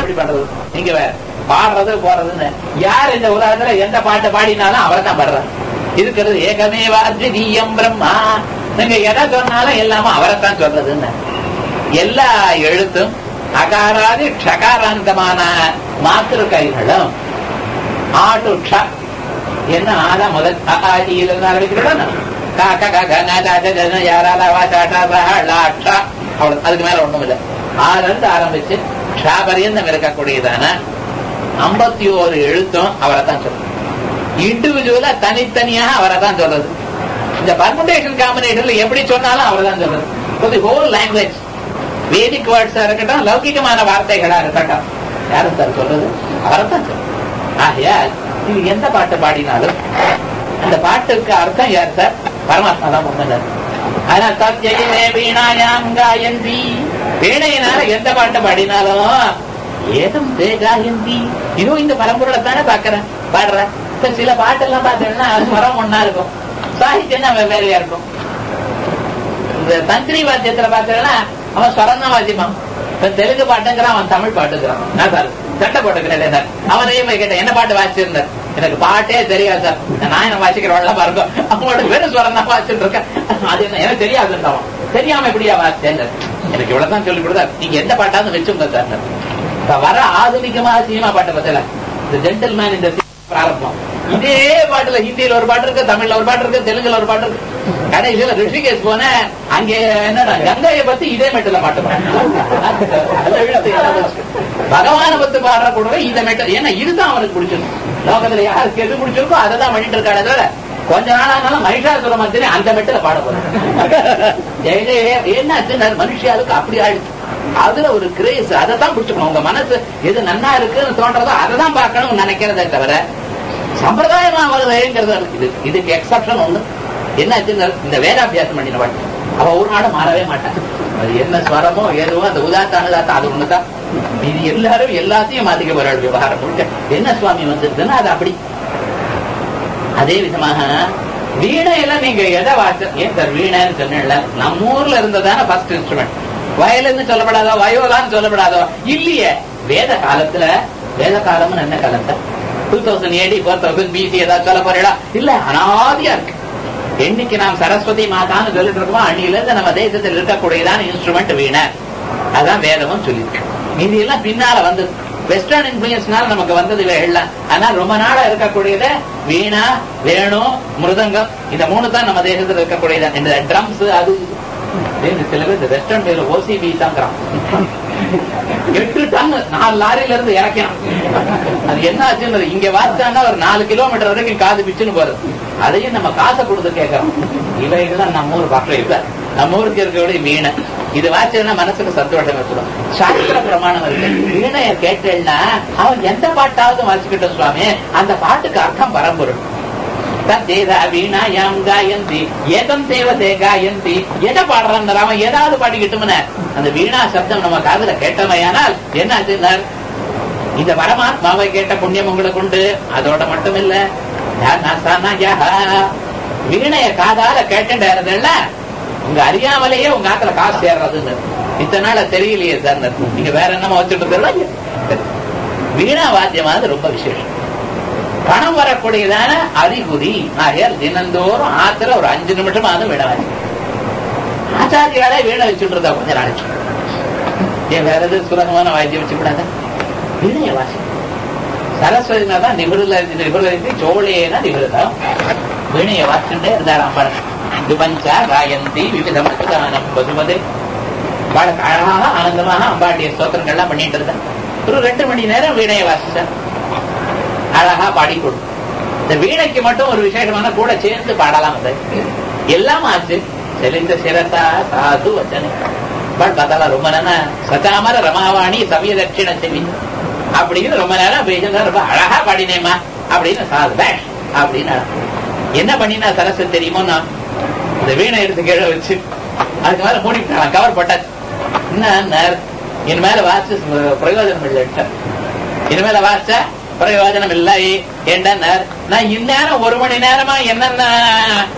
எப்படி பண்றது நீங்க வேற பாடுறது போறதுன்னு யார் இந்த உலகத்துல எந்த பாட்டை பாடினாலும் அவரை தான் பாடுறாரு இருக்கிறது ஏகமேவா அத்விதீயம் பிரம்மா நீங்க எதை சொன்னாலும் எல்லாமே அவரைத்தான் சொல்றதுன்னு எல்லா எழுத்தும் அகாராதி ஷகாராந்தமான மாத்திரு கைகளும் ஆட்டு க்ஷ என்ன ஆதா முதல் ஆதியில் ஆரம்பிக்கிறோம் அவ்வளவு அதுக்கு மேல ஒண்ணும் இல்லை ஆறுல இருந்து ஆரம்பிச்சு ஷா பரியந்தம் இருக்கக்கூடியதான ஐம்பத்தி ஓரு எழுத்தும் அவரை தான் சொல்றது இண்டிவிஜுவலா தனித்தனியாக அவரை தான் சொல்றது இந்த பர்முடேஷன் காம்பினேஷன்ல எப்படி சொன்னாலும் அவரை தான் சொல்றது ஹோல் லாங்குவேஜ் வேதிக் வேர்ட்ஸா இருக்கட்டும் லௌகிகமான வார்த்தைகளா இருக்கட்டும் யாரும் சார் சொல்றது அவரை தான் சொல்றது ஆகையால் நீங்க எந்த பாட்டு பாடினாலும் அந்த பாட்டுக்கு அர்த்தம் யார் சார் பரமாத்மா தான் முன்னது அதனால தத்யயே வீணாயாம் காயந்தி வீணையினால எந்த பாட்டு பாடினாலும் ஏதம் தே காயந்தி இதுவும் இந்த பரம்பொருளை தானே பாக்குறேன் பாடுறேன் இப்ப சில பாட்டெல்லாம் பார்த்தீங்கன்னா ஸ்வரம் ஒன்னா இருக்கும் சாகித்யம் தான் வெவ்வேறையா இருக்கும் இந்த தந்திரி வாத்தியத்துல பார்த்தீங்கன்னா அவன் ஸ்வரம் தான் வாத்தியமா இப்ப தெலுங்கு பாட்டுங்கிறான் அவன் தமிழ் பாட்டுங்கிறான் நான் சார் சட்டை போட்டுக்கிறேன் சார் அவனையே போய் கேட்டேன் என்ன பாட்டு வாசிச்சிருந்தார் எனக்கு பாட்டே தெரியாது சார் நான் என்ன வாசிக்கிறவன் பாருங்க அவங்களோட வெறும் ஸ்வரம் தான் வாசிச்சுட்டு இருக்கேன் அது என்ன எனக்கு தெரியாதுன்றவன் தெரியாம எப்படியா வாசிச்சேன் எனக்கு இவ்வளவுதான் சொல்லி கொடுத்தா நீங்க எந்த பாட்டாவது வச்சுங்க சார் இப்ப வர ஆதுனிகமாக சினிமா பாட்டை பத்தல இந்த ஜென்டில்மேன் இந்த பிராரம்பம் இதே பாட்டுல ஹிந்தியில ஒரு பாட்டு இருக்கு தமிழ்ல ஒரு பாட்டு இருக்கு தெலுங்குல ஒரு பாட்டு இருக்கு கடைசியில ரிஷிகேஷ் போன அங்க என்னடா கங்கையை பத்தி இதே மெட்டில பாட்டு பகவான பத்தி பாடுற கூட இதை மெட்டல் ஏன்னா இதுதான் அவனுக்கு பிடிச்சிருக்கும் லோகத்துல யாருக்கு எது பிடிச்சிருக்கோ அதை தான் பண்ணிட்டு இருக்காரு தவிர கொஞ்ச நாளானாலும் மகிஷாசுர மத்தினே அந்த மெட்டில பாட போறேன் என்ன மனுஷியாருக்கு அப்படி ஆயிடுச்சு அதுல ஒரு கிரேஸ் அதை தான் பிடிச்சுக்கணும் உங்க மனசு எது நன்னா இருக்குன்னு தோன்றதோ அதை தான் பார்க்கணும்னு நினைக்கிறதே தவிர சம்பிரதாயமா வருதுங்கிறது இது இதுக்கு எக்ஸப்ஷன் ஒண்ணு என்னாச்சு இந்த வேதாபியாசம் பண்ணின பாட்டு அவ ஒரு நாளும் மாறவே மாட்டான் அது என்ன ஸ்வரமோ ஏதோ அந்த உதாத்தானதாத்தா அது ஒண்ணுதான் இது எல்லாரும் எல்லாத்தையும் மாத்திக்க போறாள் விவகாரம் முழுக்க என்ன சுவாமி வந்துருதுன்னா அது அப்படி அதே விதமாக வீணையில நீங்க எதை வாச ஏன் சார் வீணைன்னு சொன்ன நம்ம ஊர்ல இருந்ததான ஃபர்ஸ்ட் இன்ஸ்ட்ருமெண்ட் வயலுன்னு சொல்லப்படாதோ வயோலான்னு சொல்லப்படாதோ இல்லையே வேத காலத்துல வேத காலம்னு என்ன காலம் sir two thousand AD four thousand BC ஏதாவது சொல்ல போறீங்களா இல்ல அனாதியா இருக்கு என்னைக்கு நாம் சரஸ்வதி மாதான்னு சொல்லிட்டு இருக்கோம் அன்னில இருந்து நம்ம தேசத்தில் இருக்கக்கூடியதான இன்ஸ்ட்ருமெண்ட் வீணை அதான் வேதமும் சொல்லியிருக்கு மீதி எல்லாம் பின்னால வந்தது வெஸ்டர்ன் இன்ஃபுளுயன்ஸ்னால நமக்கு வந்தது எல்லாம் ஆனா ரொம்ப நாளா இருக்கக்கூடியத வீணா வேணும் மிருதங்கம் இந்த மூணு தான் நம்ம தேசத்தில் இருக்கக்கூடியது இந்த ட்ரம்ஸ் அது சில பேர் இந்த வெஸ்டர்ன் பேர்ல ஓசிபி தாங்கிறான் எட்டு டன் நாலு லாரியில இருந்து இறக்கிறான் அது என்ன ஆச்சுன்றது இங்க வாசிச்சாங்கன்னா ஒரு நாலு கிலோமீட்டர் வரைக்கும் காது பிச்சுன்னு போறது அதையும் நம்ம காசை கொடுத்து கேட்கறோம் இவைகள்லாம் நம்ம ஊர் பக்கம் இல்ல நம்ம ஊருக்கு இருக்கக்கூடிய வீணை இது வாச்சதுன்னா மனசுக்கு சந்தோஷம் வச்சிடும் சாஸ்திர பிரமாணம் இருக்கு வீணைய கேட்டேன்னா அவன் எந்த பாட்டாவது வாசிக்கிட்ட சுவாமி அந்த பாட்டுக்கு அர்த்தம் பரம்பொருள் தத்தேதா வீணாயாம் காயந்தி ஏதம் தேவதே காயந்தி எதை பாடுறான் அவன் ஏதாவது பாடிக்கிட்டுமன அந்த வீணா சப்தம் நம்ம காதுல கேட்டமையானால் என்ன ஆச்சுன்னார் இந்த பரமாத்மாவை கேட்ட புண்ணியம் உங்களுக்கு உண்டு அதோட மட்டும் இல்ல வீணைய காதால கேட்டுல உங்க அறியாமலேயே உங்க ஆத்துல காசு சேர்றதுன்னு இத்தனை நாள் தெரியலையே சார் நீங்க வேற என்னமா வச்சுட்டு இருக்கீங்களா வீணா வாத்தியமானது ரொம்ப விசேஷம் பணம் வரக்கூடியதான அறிகுறி ஆகையால் தினந்தோறும் ஆத்துல ஒரு அஞ்சு நிமிஷமாவது வீணை வாசி ஆச்சாரியாலே வீணை வச்சுட்டு இருந்தா கொஞ்ச நாளைக்கு ஏன் வேற எது சுலகமான வாத்தியம் வச்சுக்கூடாது வீணைய வாசி சரஸ்வதினா தான் நிபுணல நிபுணி சோழேன நிபுணம் வீணைய வாசிச்சுட்டே இருந்தாராம் படம் துபஞ்சா காயந்தி விவிதம் தானம் பசுமதே அழகாக ஆனந்தமாக அம்பாட்டிய ஸ்தோத்திரங்கள்லாம் பண்ணிட்டு இருந்தேன் ஒரு ரெண்டு மணி நேரம் வீணைய வாசிச்சேன் அழகா பாடி கொடு இந்த வீணைக்கு மட்டும் ஒரு விசேஷமான கூட சேர்ந்து பாடலாம் அது எல்லாம் ஆச்சு செலிந்த சிரசா சாது வச்சனே பட் பார்த்தா ரொம்ப நேரம் சதாமர ரமாவாணி சமய தட்சிண செவி அப்படின்னு ரொம்ப நேரம் பேசுனா ரொம்ப அழகா பாடினேமா அப்படின்னு சாது பேஷ் அப்படின்னு என்ன பண்ணினா சரஸ்வதி தெரியுமோ நான் இந்த வீணை எடுத்து கீழே வச்சு அதுக்கு மேல மூடிட்டான் கவர் போட்டாச்சு என்ன என் மேல வாசிச்சு பிரயோஜனம் இல்லை இனிமேல வாசிச்சா பிரயோஜனம் இல்லை என்ன நான் இந்நேரம் ஒரு மணி நேரமா என்னென்ன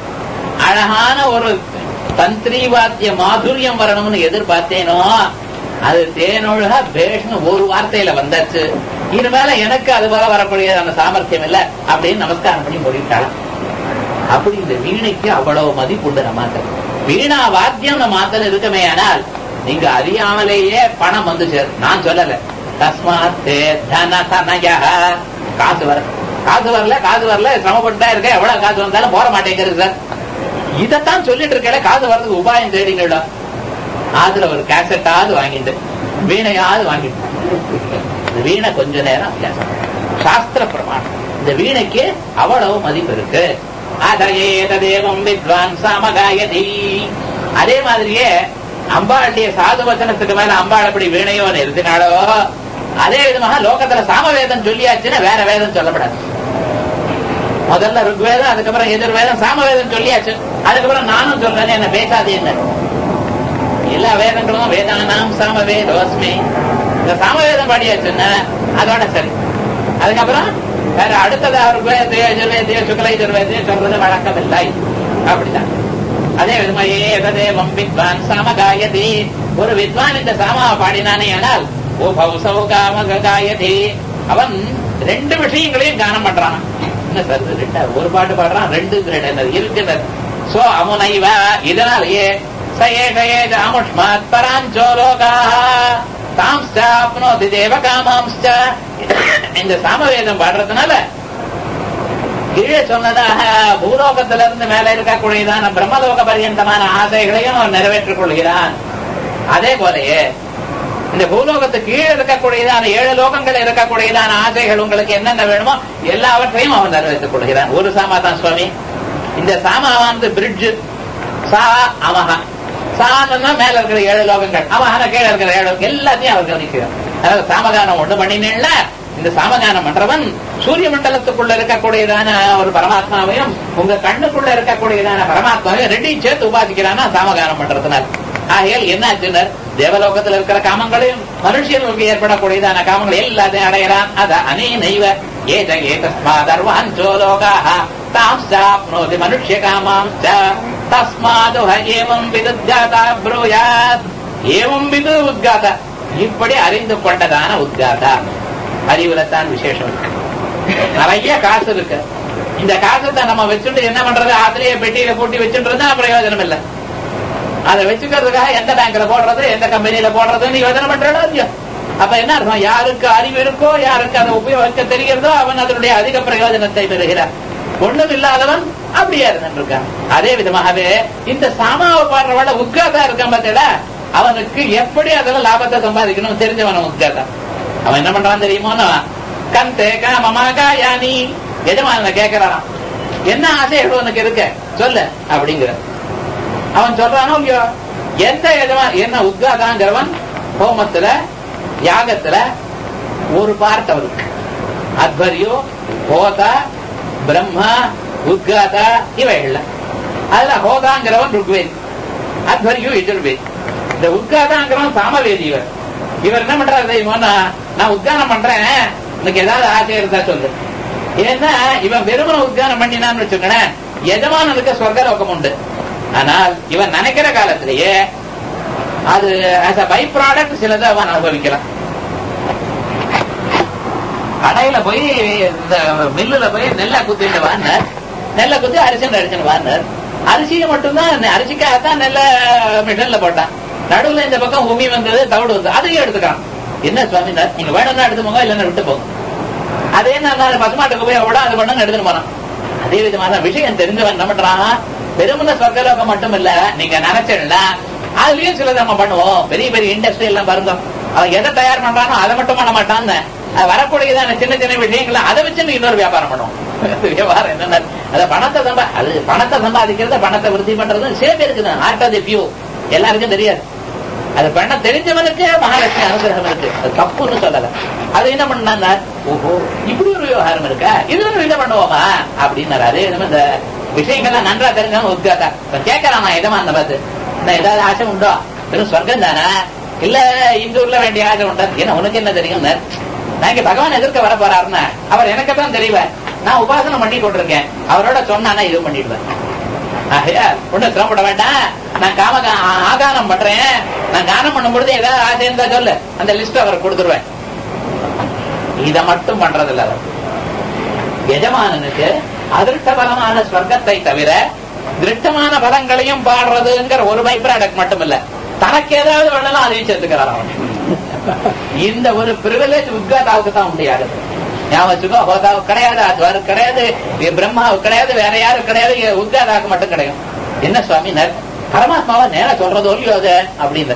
அழகான ஒரு தந்திரி வாத்திய மாதுரியம் வரணும்னு எதிர்பார்த்தேனோ அது தேனொழுக பேஷ்னு ஒரு வார்த்தையில வந்தாச்சு இனிமேல எனக்கு அது வர வரக்கூடிய அந்த சாமர்த்தியம் இல்ல அப்படின்னு நமஸ்காரம் பண்ணி போயிட்டாலும் அப்படி இந்த வீணைக்கு அவ்வளவு மதிப்புண்டு நம்ம வீணா வாத்தியம் நம்ம மாத்தல இருக்குமே ஆனால் நீங்க அறியாமலேயே பணம் வந்து சேரும் நான் சொல்லல தஸ்மாத் தே தன தனயா காசு வர காசு வரல காசு வரல சிரமப்பட்டுட்டா இருக்க எவ்வளவு காசு வந்தாலும் போற மாட்டேங்கிறது சார் இதைத்தான் சொல்லிட்டு இருக்கல காசு வர்றதுக்கு உபாயம் தேடிங்களா அதுல ஒரு கேசட்டாவது வாங்கிட்டு வீணையாவது வாங்கிட்டு இந்த வீணை கொஞ்ச நேரம் அபியாசம் சாஸ்திர பிரமாணம் இந்த வீணைக்கு அவ்வளவு மதிப்பு இருக்கு அதேதேவம் வித்வான் சமகாயதி அதே மாதிரியே அம்பாளுடைய சாது வச்சனத்துக்கு மேல அம்பாள் அப்படி வீணையோ நிறுத்தினாலோ அதே விதமாக லோகத்துல சாமவேதம் சொல்லியாச்சுன்னா வேற வேதம் சொல்லப்படாது முதல்ல ருக்வேதம் அதுக்கப்புறம் எதிர்வேதம் சாமவேதம் சொல்லியாச்சு அதுக்கப்புறம் நானும் சொல்றேன் என்ன பேசாதே என்ன எல்லா வேதங்களும் வேதானாம் சாமவேதோஸ்மி இந்த சாமவேதம் பாடியாச்சுன்னா அதோட சரி அதுக்கப்புறம் வேற அடுத்ததாக ருக்வேதத்தையோ எதிர்வேதையோ சுக்ல எதிர்வேதையோ சொல்றது வழக்கம் இல்லை அப்படிதான் அதே விதமா ஏததேவம் வித்வான் சாமகாயதி ஒரு வித்வான் இந்த சாமாவை பாடினானே ஆனால் உபௌசௌ காமக காயதி அவன் ரெண்டு விஷயங்களையும் கானம் பண்றான் என்ன சார் இது ரெண்டா ஒரு பாட்டு பாடுறான் ரெண்டு என்னது இருக்கிறது சோ அமுனைவ இதனாலேயே சயேஷயேஜ அமுஷ்மாத் பராஞ்சோ லோகாः தாம்ஸ்டாப்னோதி தேவ காமாம்ஸ்ட இந்த சாமவேதம் பாடுறதுனால கீழே சொன்னதாக பூலோகத்திலிருந்து இருந்து மேல இருக்கக்கூடியதான பிரம்மலோக பரியந்தமான ஆசைகளையும் அவன் நிறைவேற்றிக் கொள்கிறான் அதே போலயே இந்த பூலோகத்துக்கு கீழே இருக்கக்கூடியதான ஏழு லோகங்கள் இருக்கக்கூடியதான ஆசைகள் உங்களுக்கு என்னென்ன வேணுமோ எல்லாவற்றையும் அவன் நிறைவேற்றிக் கொள்கிறான் ஒரு சாமா தான் சுவாமி இந்த சாமாவானது பிரிட்ஜ் சா அமஹா சாமன்னா மேல இருக்கிற ஏழு லோகங்கள் அமஹான கீழே இருக்கிற ஏழு எல்லாத்தையும் அவர் கவனிக்கிறார் அதாவது சாமகானம் ஒண்ணு பண்ணினேன்ல இந்த சாமகானம் பண்றவன் சூரிய மண்டலத்துக்குள்ள இருக்கக்கூடியதான ஒரு பரமாத்மாவையும் உங்க கண்ணுக்குள்ள இருக்கக்கூடியதான பரமாத்மாவையும் ரெண்டையும் சேர்த்து உபாசிக்கிறானா சாமகானம் பண்றதுனால ஆகையால் என்ன ஆச்சுனர் தேவலோகத்தில் இருக்கிற காமங்களையும் மனுஷர்களுக்கு ஏற்படக்கூடியதான காமங்கள் எல்லாத்தையும் அடைகிறான் அத அனே நைவ ஏத ஏதஸ்மாதர்வான் சோலோகாக தாம் சாப்னோதி மனுஷ்ய காமாம் தஸ்மாது ஏவம் விதுத்காதா ப்ரூயாத் ஏவம் விது உத்காதா இப்படி அறிந்து கொண்டதான உத்காதா அறிவுலத்தான் விசேஷம் இருக்கு நிறைய காசு இருக்கு இந்த காசத்தை நம்ம வச்சுட்டு என்ன பண்றது அதுலயே பெட்டியில பூட்டி வச்சுட்டு இருந்தா பிரயோஜனம் இல்லை அதை வச்சுக்கிறதுக்காக எந்த பேங்க்ல போடுறது எந்த கம்பெனியில போடுறதுன்னு யோஜனை பண்றோம் இல்லையோ அப்ப என்ன அர்த்தம் யாருக்கு அறிவு இருக்கோ யாருக்கு அதை உபயோகிக்க தெரிகிறதோ அவன் அதனுடைய அதிக பிரயோஜனத்தை பெறுகிறான் ஒண்ணும் இல்லாதவன் அப்படியே இருந்திருக்கான் அதே விதமாகவே இந்த சாமாவை பாடுறவள உத்காதா இருக்கான் பார்த்தா அவனுக்கு எப்படி அதுல லாபத்தை சம்பாதிக்கணும் தெரிஞ்சவன் உத்காதா அவன் என்ன பண்றான் தெரியுமோனா கண் தேக்கா மமாகா யானி எஜமான கேட்கிறான் என்ன ஆசைகள் உனக்கு இருக்க சொல்லு அப்படிங்கிற அவன் சொல்றானோ இல்லையோ எந்த எஜமா என்ன உத்காதாங்கிறவன் ஹோமத்துல யாகத்துல ஒரு பார்ட் அவருக்கு அத்வரியோ ஹோதா பிரம்மா உத்காதா இவைகள்ல அதுல ஹோதாங்கிறவன் ருக்வேதி அத்வரியோ எஜுர்வேதி இந்த உத்காதாங்கிறவன் சாமவேதி இவர் இவர் என்ன பண்றாரு தெரியுமோன்னா நான் உத்கானம் பண்றேன் உனக்கு ஏதாவது ஆசை இருந்தா சொல்லு ஏன்னா இவன் வெறுமன உத்கானம் பண்ணினான்னு வச்சுக்கேன் எஜமானனுக்கு சொர்க்கலோகம் உண்டு ஆனால் இவன் நினைக்கிற காலத்திலேயே அது ஆஸ் அ பை ப்ராடக்ட் சிலதை அவன் அனுபவிக்கிறான் கடையில போய் இந்த மில்லுல போய் நெல்லை குத்திட்டு வான்னார் நெல்லை குத்தி அரிசன் அரிசன் வான்னார் அரிசியை மட்டும்தான் அரிசிக்காகத்தான் நெல்லை மிஷன்ல போட்டான் நடுவுல இந்த பக்கம் உமி வந்தது தவிடு வந்தது அதையும் எடுத்துக்கான் என்ன சுவாமி நீங்க வேணும்னா எடுத்து போங்க இல்லைன்னா விட்டு போங்க அதே நான் பசுமாட்டுக்கு போய் விட அது பண்ணு எடுத்துட்டு போறான் அதே விதமான விஷயம் தெரிஞ்சவன் என்ன பண்றான் பெருமன சொர்க்கலோகம் மட்டும் இல்ல நீங்க நினைச்சிடல அதுலயும் சில நம்ம பண்ணுவோம் பெரிய பெரிய இண்டஸ்ட்ரி எல்லாம் பாருங்க அவன் எதை தயார் பண்றானோ அதை மட்டும் பண்ண மாட்டான் வரக்கூடியதான சின்ன சின்ன விஷயங்களை அதை வச்சு இன்னொரு வியாபாரம் பண்ணுவோம் வியாபாரம் என்னன்னா அத பணத்தை சம்பா அது பணத்தை சம்பாதிக்கிறது பணத்தை விருத்தி பண்றது சில பேருக்கு ஆர்ட் ஆஃப் தி பியூ எல்லாருக்கும் தெரியாது அது பண்ண தெரிஞ்சவனுக்கு மகாலட்சுமி அனுகிரகம் இருக்கு அது தப்புன்னு சொல்லல அது என்ன பண்ணா ஓஹோ இப்படி ஒரு விவகாரம் இருக்கா இது ஒரு இதை பண்ணுவோமா அப்படின்னாரு அதே இந்த விஷயங்கள்லாம் நன்றா தெரிஞ்சவன் உத்காதா கேட்கறான் நான் எதமா அந்த பார்த்து நான் ஏதாவது ஆசை உண்டோ வெறும் சொர்க்கம் தானே இல்ல இந்த ஊர்ல வேண்டிய ஆசை உண்டா ஏன்னா உனக்கு என்ன தெரியும் நான் இங்க பகவான் எதிர்க்க வர போறாருன்னா அவர் எனக்கு தான் தெரியவேன் நான் உபாசனை பண்ணி கொண்டிருக்கேன் அவரோட சொன்னா இது பண்ணிடுவேன் ஆகையா ஒண்ணு சிரமப்பட வேண்டாம் நான் காம ஆகானம் பண்றேன் நான் கானம் பண்ணும் பொழுது ஏதாவது ஆசை இருந்தா சொல்லு அந்த லிஸ்ட் அவருக்கு கொடுத்துருவேன் இதை மட்டும் பண்றதில்ல அவர் எஜமானனுக்கு அதிருஷ்ட பலமான ஸ்வர்க்கத்தை தவிர திருஷ்டமான பலங்களையும் பாடுறதுங்கிற ஒரு பை ப்ராடக்ட் மட்டும் இல்ல தனக்கு ஏதாவது வேணாலும் அதையும் சேர்த்துக்கிறார் அவன் இந்த ஒரு பிரிவிலேஜ் உத்காதாவுக்கு தான் முடியாது ஞாபகம் ஹோதாவுக்கு கிடையாது அதுவாருக்கு கிடையாது பிரம்மாவுக்கு கிடையாது வேற யாரும் கிடையாது உத்காதாவுக்கு மட்டும் கிடைக்கும் என்ன சுவாமி பரமாத்மாவை நேர சொல்றது இல்லையோ அது அப்படின்னு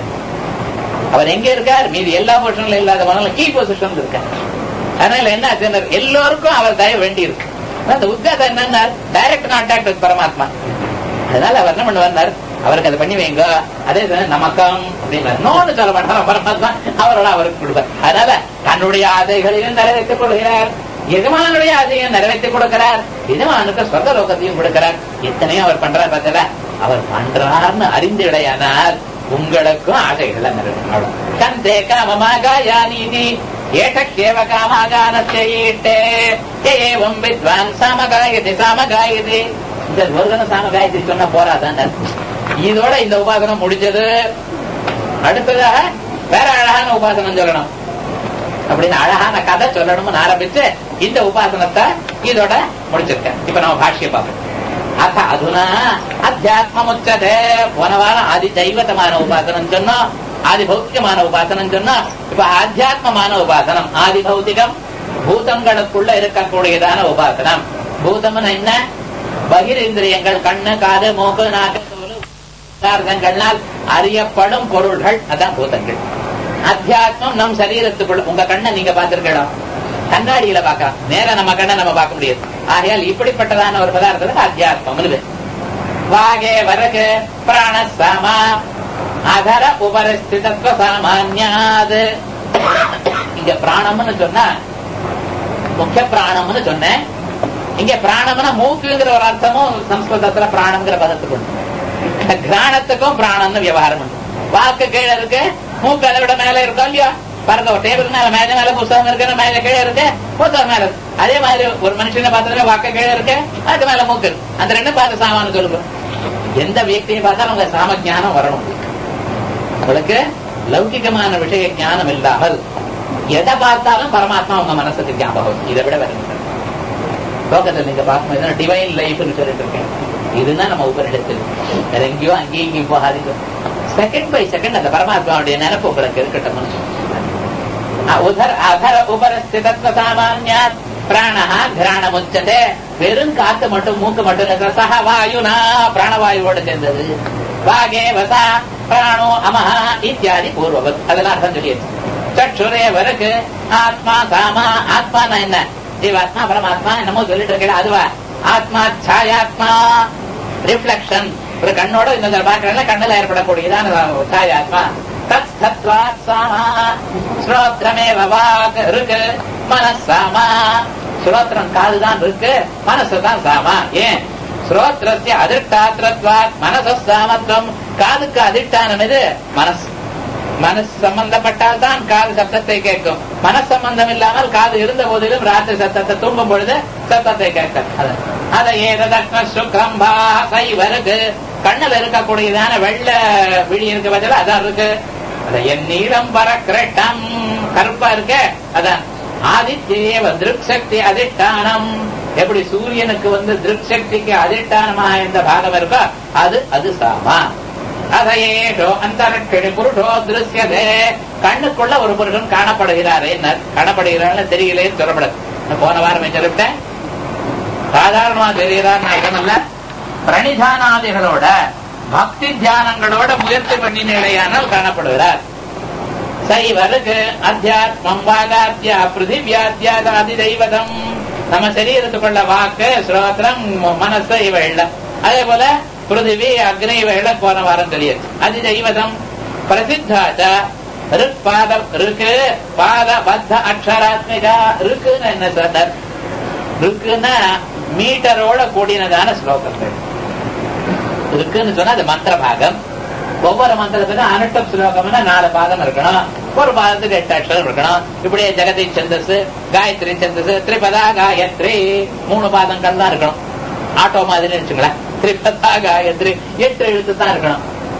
அவர் எங்க இருக்கார் மீதி எல்லா பொசிஷன்ல இல்லாத மனதில் கீ பொசிஷன்ல இருக்கார் அதனால என்ன ஆச்சு எல்லோருக்கும் அவர் தய வேண்டி இருக்கு அந்த உத்காதம் என்னன்னா டைரக்ட் கான்டாக்ட் வித் பரமாத்மா அதனால அவர் என்ன பண்ணுவார் அவருக்கு அதை பண்ணி வைங்க அதே நமக்கம் அப்படின்னு நோன்னு சொல்ல மாட்டார் பரமாத்மா அவரோட அவருக்கு கொடுப்பார் அதனால தன்னுடைய ஆசைகளையும் நிறைவேற்றிக் கொள்கிறார் எஜமானுடைய ஆசையை நிறைவேற்றிக் கொடுக்கிறார் எஜமானுக்கு சொர்க்க லோகத்தையும் கொடுக்கிறார் எத்தனையோ அவர் பண்றார் பார்த்தல அவர் பண்றார்னு அறிந்து இடையானால் உங்களுக்கும் ஆசைகளை நிறைவேற்றணும் கந்தே காமமாக யானீதி ஏஷேவ காமாகானத்தே ஏவம் வித்வான் சாமகாயதி சாமகாயதி இந்த ஒரு சாமகாயதி சொன்ன போராதான் இதோட இந்த உபாசனம் முடிஞ்சது அடுத்ததாக வேற அழகான உபாசனம் சொல்லணும் அப்படின்னு அழகான கதை சொல்லணும்னு ஆரம்பிச்சு இந்த உபாசனத்தை இதோட முடிச்சிருக்கேன் இப்ப நம்ம பாஷ்ய பார்ப்போம் அத்த அதுனா அத்தியாத்மம் உச்சதே போன வாரம் ஆதி தெய்வத்தமான உபாசனம் சொன்னோம் ஆதி பௌத்திகமான உபாசனம் சொன்னோம் இப்ப ஆத்தியாத்மமான உபாசனம் ஆதி பௌத்திகம் பூதங்களுக்குள்ள இருக்கக்கூடியதான உபாசனம் பூதம்னு என்ன பகிரேந்திரியங்கள் கண்ணு காது மூக்கு நாக்கு தோல் பதார்த்தங்களால் அறியப்படும் பொருள்கள் அதான் பூதங்கள் அத்தியாத்மம் நம் சரீரத்துக்குள்ள உங்க கண்ணை நீங்க பார்த்திருக்கலாம் கண்ணாடியில பார்க்கலாம் நேர நம்ம கண்ணை நம்ம பார்க்க முடியாது ஆகையால் இப்படிப்பட்டதான ஒரு பதார்த்தத்துக்கு அத்தியாத்மம் வாகே வரகு பிராணசாமா அதர உபரிஸ்திதத்துவ சாமான்யாது இங்க பிராணம்னு சொன்னா முக்கிய பிராணம்னு சொன்னேன் இங்க பிராணம்னா மூக்குங்கிற ஒரு அர்த்தமும் சம்ஸ்கிருதத்துல பிராணம்ங்கிற பதத்துக்கு உண்டு கிராணத்துக்கும் பிராணம்னு விவகாரம் உண்டு வாக்கு கீழே இருக்கு மூக்கு அதை விட மேல இருக்கோ இல்லையா பாருங்க ஒரு டேபிள் மேல மேல மேல புத்தகம் இருக்கு மேல கீழே இருக்கு புத்தகம் மேல இருக்கு அதே மாதிரி ஒரு மனுஷனை பார்த்ததுல வாக்க கீழே இருக்கு அது மேல மூக்கு இருக்கு அந்த ரெண்டும் பார்த்து சாமான்னு சொல்லுங்க எந்த வியக்தியை பார்த்தாலும் உங்க சாம ஜானம் வரணும் உங்களுக்கு லௌகிகமான விஷய ஞானம் இல்லாமல் எதை பார்த்தாலும் பரமாத்மா உங்க மனசுக்கு ஞாபகம் இதை விட வேற லோகத்தில் நீங்க பார்க்கும்போது டிவைன் லைஃப்னு சொல்லிட்டு இருக்கேன் இதுதான் நம்ம உபரிடத்தில் வேற எங்கேயோ அங்கேயும் இங்கேயும் போகாதீங்க செகண்ட் பை செகண்ட் அந்த பரமாத்மாவுடைய நினைப்பு உங்களுக்கு இருக்கட்டும் உதர் அதர உபரஸ்திதத்வ சாமான்யா பிராணஹா கிராணமுச்சதே வெறும் காத்து மட்டும் மூக்கு மட்டும் இருக்கிற சக வாயுனா பிராணவாயுவோடு சேர்ந்தது வாகே வசா பிராணோ அமஹா இத்தியாதி பூர்வவத் அதெல்லாம் அர்த்தம் சொல்லியாச்சு சற்றுரே வருக்கு ஆத்மா சாமா ஆத்மானா என்ன ஜீவாத்மா பரமாத்மா என்னமோ சொல்லிட்டு இருக்கேன் அதுவா ஆத்மா சாயாத்மா ரிஃப்ளெக்ஷன் ஒரு கண்ணோட இந்த பாக்குறதுல கண்ணுல ஏற்படக்கூடியதான சாயாத்மா தத் சத்வாத் சாமா ஸ்ரோத்ரமேவ வாக் இருக்கு மனசாமா ஸ்ரோத்திரம் காதுதான் இருக்கு மனசு தான் சாமா ஏன் ஸ்ரோத்ரஸ்ய அதிர்ஷ்டாத்திரத்வாத் மனச சாமத்துவம் காதுக்கு அதிர்ஷ்டானம் இது மனசு மனசு சம்பந்தப்பட்டால் தான் காது சத்தத்தை கேட்கும் மனசு சம்பந்தம் இல்லாமல் காது இருந்த போதிலும் ராத்திரி சத்தத்தை தூங்கும் பொழுது சத்தத்தை கேட்கும் அதை ஏததக்ன சுக்ரம்பா சைவருக்கு கண்ணுல இருக்கக்கூடியதான வெள்ள விழி இருக்க பதில் அதான் இருக்கு அத என் நீளம் வர கிரட்டம் கருப்பா இருக்க அதான் ஆதித்யேவ திருக் சக்தி அதிஷ்டானம் எப்படி சூரியனுக்கு வந்து திருக் சக்திக்கு அதிஷ்டானமா இந்த பாகம் இருக்கோ அது அது சாமா அதையேஷோ அந்தரட்சணி புருஷோ திருஷ்யதே கண்ணுக்குள்ள ஒரு புருஷன் காணப்படுகிறாரே காணப்படுகிறான்னு தெரியலேன்னு சொல்லப்படாது போன வாரம் சொல்லிவிட்டேன் சாதாரணமா தெரிகிறார் இல்ல பிரணிதானாதிகளோட பக்தி தியானங்களோட முயற்சி பண்ணினால் காணப்படுகிறார் சைவருக்கு அத்தியாத்மம் வாகாத்தியா பிருத்திவியாத்தியாதி தெய்வதம் நம்ம சரீரத்துக்குள்ள வாக்கு ஸ்ரோத்திரம் மனசு இவைகள் அதே போல பிருத்திவி அக்னி இவைகள் போன வாரம் தெரியுது அது தெய்வதம் பிரசித்தாச்ச ருக் ருக்கு பாத பத்த அக்ஷராத்மிகா ருக்குன்னு என்ன சார் ருக்குன்னா மீட்டரோட கூடினதான ஸ்லோகங்கள் இருக்குன்னு சொன்னா அது மந்திர பாகம் ஒவ்வொரு மந்திரத்துக்கும் அனுட்டம் ஸ்லோகம்னா நாலு பாதம் இருக்கணும் ஒரு பாதத்துக்கு எட்டு அக்ஷரம் இருக்கணும் இப்படியே ஜெகதி சந்தஸ் காயத்ரி சந்தஸ் திரிபதா காயத்ரி மூணு பாதங்கள் தான் இருக்கணும் ஆட்டோ மாதிரி வச்சுங்களேன் திரிபதா காயத்ரி எட்டு எழுத்து தான் இருக்கணும்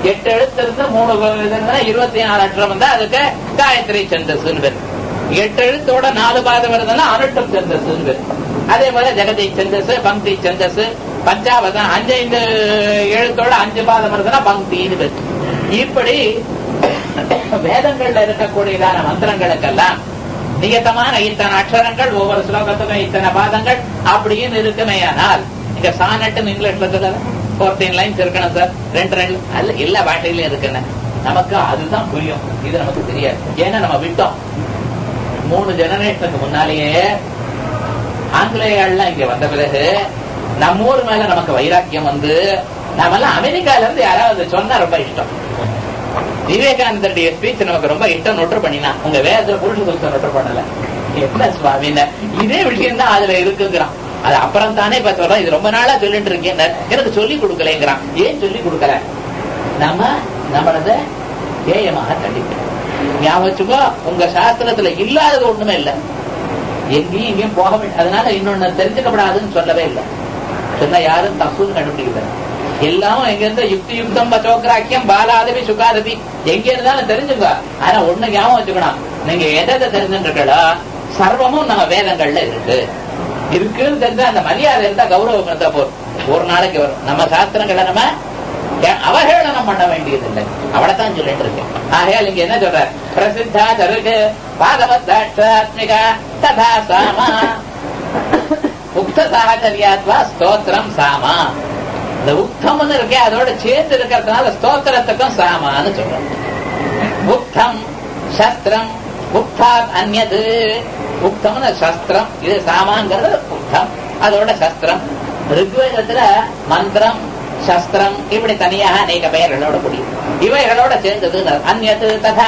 எட்டு எழுத்து இருந்து மூணு இதுன்னா இருபத்தி நாலு அற்றம் இருந்தா அதுக்கு காயத்ரி சந்தஸ்ன்னு பேர் எட்டு எழுத்தோட நாலு பாதம் வருதுன்னா அனுட்டம் சந்தஸ்ன்னு பேர் அதே போல ஜெகதி சந்தஸ் பங்கி சந்தஸ் பஞ்சாவதம் அஞ்சு ஐந்து எழுத்தோட அஞ்சு பாதம் வருதுன்னா பங்கின்னு பேர் இப்படி வேதங்கள்ல இருக்கக்கூடியதான மந்திரங்களுக்கெல்லாம் நியத்தமான இத்தனை அக்ஷரங்கள் ஒவ்வொரு ஸ்லோகத்துக்கும் இத்தனை பாதங்கள் அப்படின்னு இருக்குமேயானால் இங்க சானட்னு இங்கிலீஷ்ல சொல்லல ஃபோர்டீன் லைன்ஸ் இருக்கணும் சார் ரெண்டு ரெண்டு அல்ல எல்லா பாட்டையிலும் இருக்குன்னு நமக்கு அதுதான் புரியும் இது நமக்கு தெரியாது ஏன்னா நம்ம விட்டோம் மூணு ஜெனரேஷனுக்கு முன்னாலேயே ஆங்கிலேயர்கள்லாம் இங்க வந்த பிறகு நம்ம ஊர் மேல நமக்கு வைராக்கியம் வந்து நாமெல்லாம் அமெரிக்கால இருந்து யாராவது சொன்னா ரொம்ப இஷ்டம் விவேகானந்தருடைய ஸ்பீச் நமக்கு ரொம்ப இஷ்டம் நொட்டு பண்ணினா உங்க வேதத்துல புருஷ சுத்தம் நொட்டு பண்ணல என்ன சுவாமின்னு இதே விஷயம் தான் அதுல இருக்குங்கிறான் அது அப்புறம் தானே இப்ப சொல்றோம் இது ரொம்ப நாளா சொல்லிட்டு இருக்கேன் எனக்கு சொல்லி கொடுக்கலங்கிறான் ஏன் சொல்லி கொடுக்கல நம்ம நம்மளத ஏயமாக கண்டிக்கிறோம் ஞாபகம் வச்சுக்கோ உங்க சாஸ்திரத்துல இல்லாதது ஒண்ணுமே இல்லை எங்கேயும் எங்கேயும் போக வேண்டிய அதனால இன்னொன்னு தெரிஞ்சுக்கப்படாதுன்னு சொல்லவே இல்லை சொன்னா யாரும் தப்புன்னு கண்டுபிடிக்கல எல்லாமும் எங்க இருந்து யுக்தி யுக்தம் பச்சோக்ராக்கியம் பாலாதவி சுகாதவி எங்க இருந்தாலும் தெரிஞ்சுங்க ஆனா ஒண்ணு ஞாபகம் வச்சுக்கணும் நீங்க எதை தெரிஞ்சுருக்கா சர்வமும் நம்ம வேதங்கள்ல இருக்கு இருக்குன்னு தெரிஞ்சா அந்த மரியாதை இருந்தா கௌரவம் இருந்தா போதும் ஒரு நாளைக்கு வரும் நம்ம சாஸ்திரங்களை நம்ம அவஹேளனம் பண்ண வேண்டியது இல்லை அவளைத்தான் சொல்லிட்டு இருக்கேன் ஆகையால் இங்க என்ன சொல்ற பிரசித்தா தருகு பாகவத்தாத்மிகா ததா சாமா உக்த சாகச்சரியாத்வா ஸ்தோத்திரம் சாமா இந்த உக்தம்னு இருக்கே அதோட சேர்ந்து இருக்கிறதுனால ஸ்தோத்திரத்துக்கும் சாமான்னு சொல்றோம் உக்தம் சஸ்திரம் உக்தாத் அந்நது உக்தம்னு சஸ்திரம் இது சாமாங்கிறது உக்தம் அதோட சஸ்திரம் ரிக்வேதத்துல மந்திரம் சஸ்திரம் இப்படி தனியாக அநேக பெயர்களோட கூடிய இவைகளோட சேர்ந்தது அந்நது ததா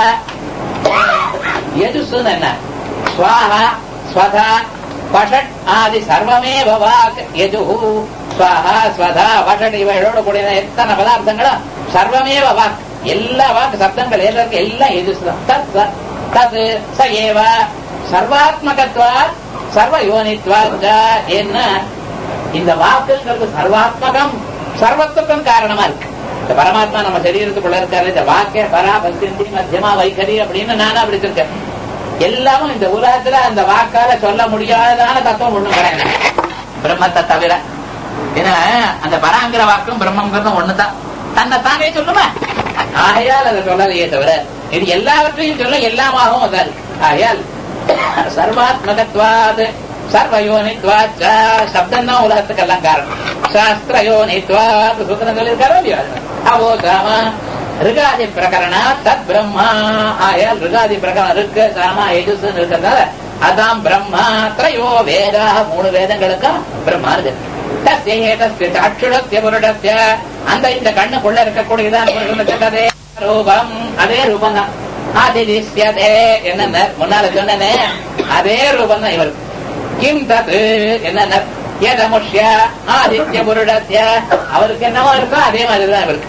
எதுசுன்னு என்ன ஸ்வாஹா ஸ்வதா பஷட் ஆதி சர்வமே வாக் எஜு ஸ்வாஹா ஸ்வதா பஷட் இவைகளோட கூடிய எத்தனை பதார்த்தங்களும் சர்வமே வாக் எல்லா வாக்கு சப்தங்கள் எல்லாருக்கும் எல்லாம் எதுசுதான் தத் தத் ச ஏவ சர்வாத்மகத்வா சர்வ யோனித்வா என்ன இந்த வாக்குங்கிறது சர்வாத்மகம் சர்வத்துக்கும் காரணமா இருக்கு இந்த பரமாத்மா நம்ம சரீரத்துக்குள்ள இருக்காரு இந்த வாக்கிய பரா பக்தி மத்தியமா வைகரி அப்படின்னு நானும் அப்படி இருக்கேன் எல்லாமும் இந்த உலகத்துல அந்த வாக்கால சொல்ல முடியாதான தத்துவம் ஒண்ணும் கிடையாது பிரம்மத்தை தவிர ஏன்னா அந்த பராங்கிற வாக்கும் பிரம்மங்கிறதும் ஒண்ணுதான் தன்னை தானே சொல்லுமா ஆகையால் அதை சொல்லலையே தவிர இது எல்லாவற்றையும் சொல்ல எல்லாமாகவும் அதான் ஆகையால் சர்வாத்மகத்வாது சர்வயோனித்வாச்ச சப்தம் தான் உலகத்துக்கெல்லாம் காரணம் சாஸ்திரயோனித்வாத் சூத்திரம் சொல்லியிருக்காரோ இல்லையோ அவோ சாம ரிகாதி பிரகரணா தத் பிரம்மா ஆயால் ரிகாதி பிரகரணம் இருக்கு சாமா எஜுஸ் இருக்கிறதால அதான் பிரம்மா திரையோ வேதா மூணு வேதங்களுக்கும் பிரம்மா இருக்கு சாட்சுடத்திய புருடத்திய அந்த இந்த கண்ணுக்குள்ள இருக்கக்கூடியதான் அதே ரூபம் அதே ரூபம் தான் ஆதிதிஷ்யதே என்ன முன்னால சொன்னனே அதே ரூபம் தான் இவருக்கு கிம் தது என்ன ஏதமுஷ்ய ஆதித்ய புருடத்திய அவருக்கு என்னவோ இருக்கோ அதே மாதிரி தான் இவருக்கு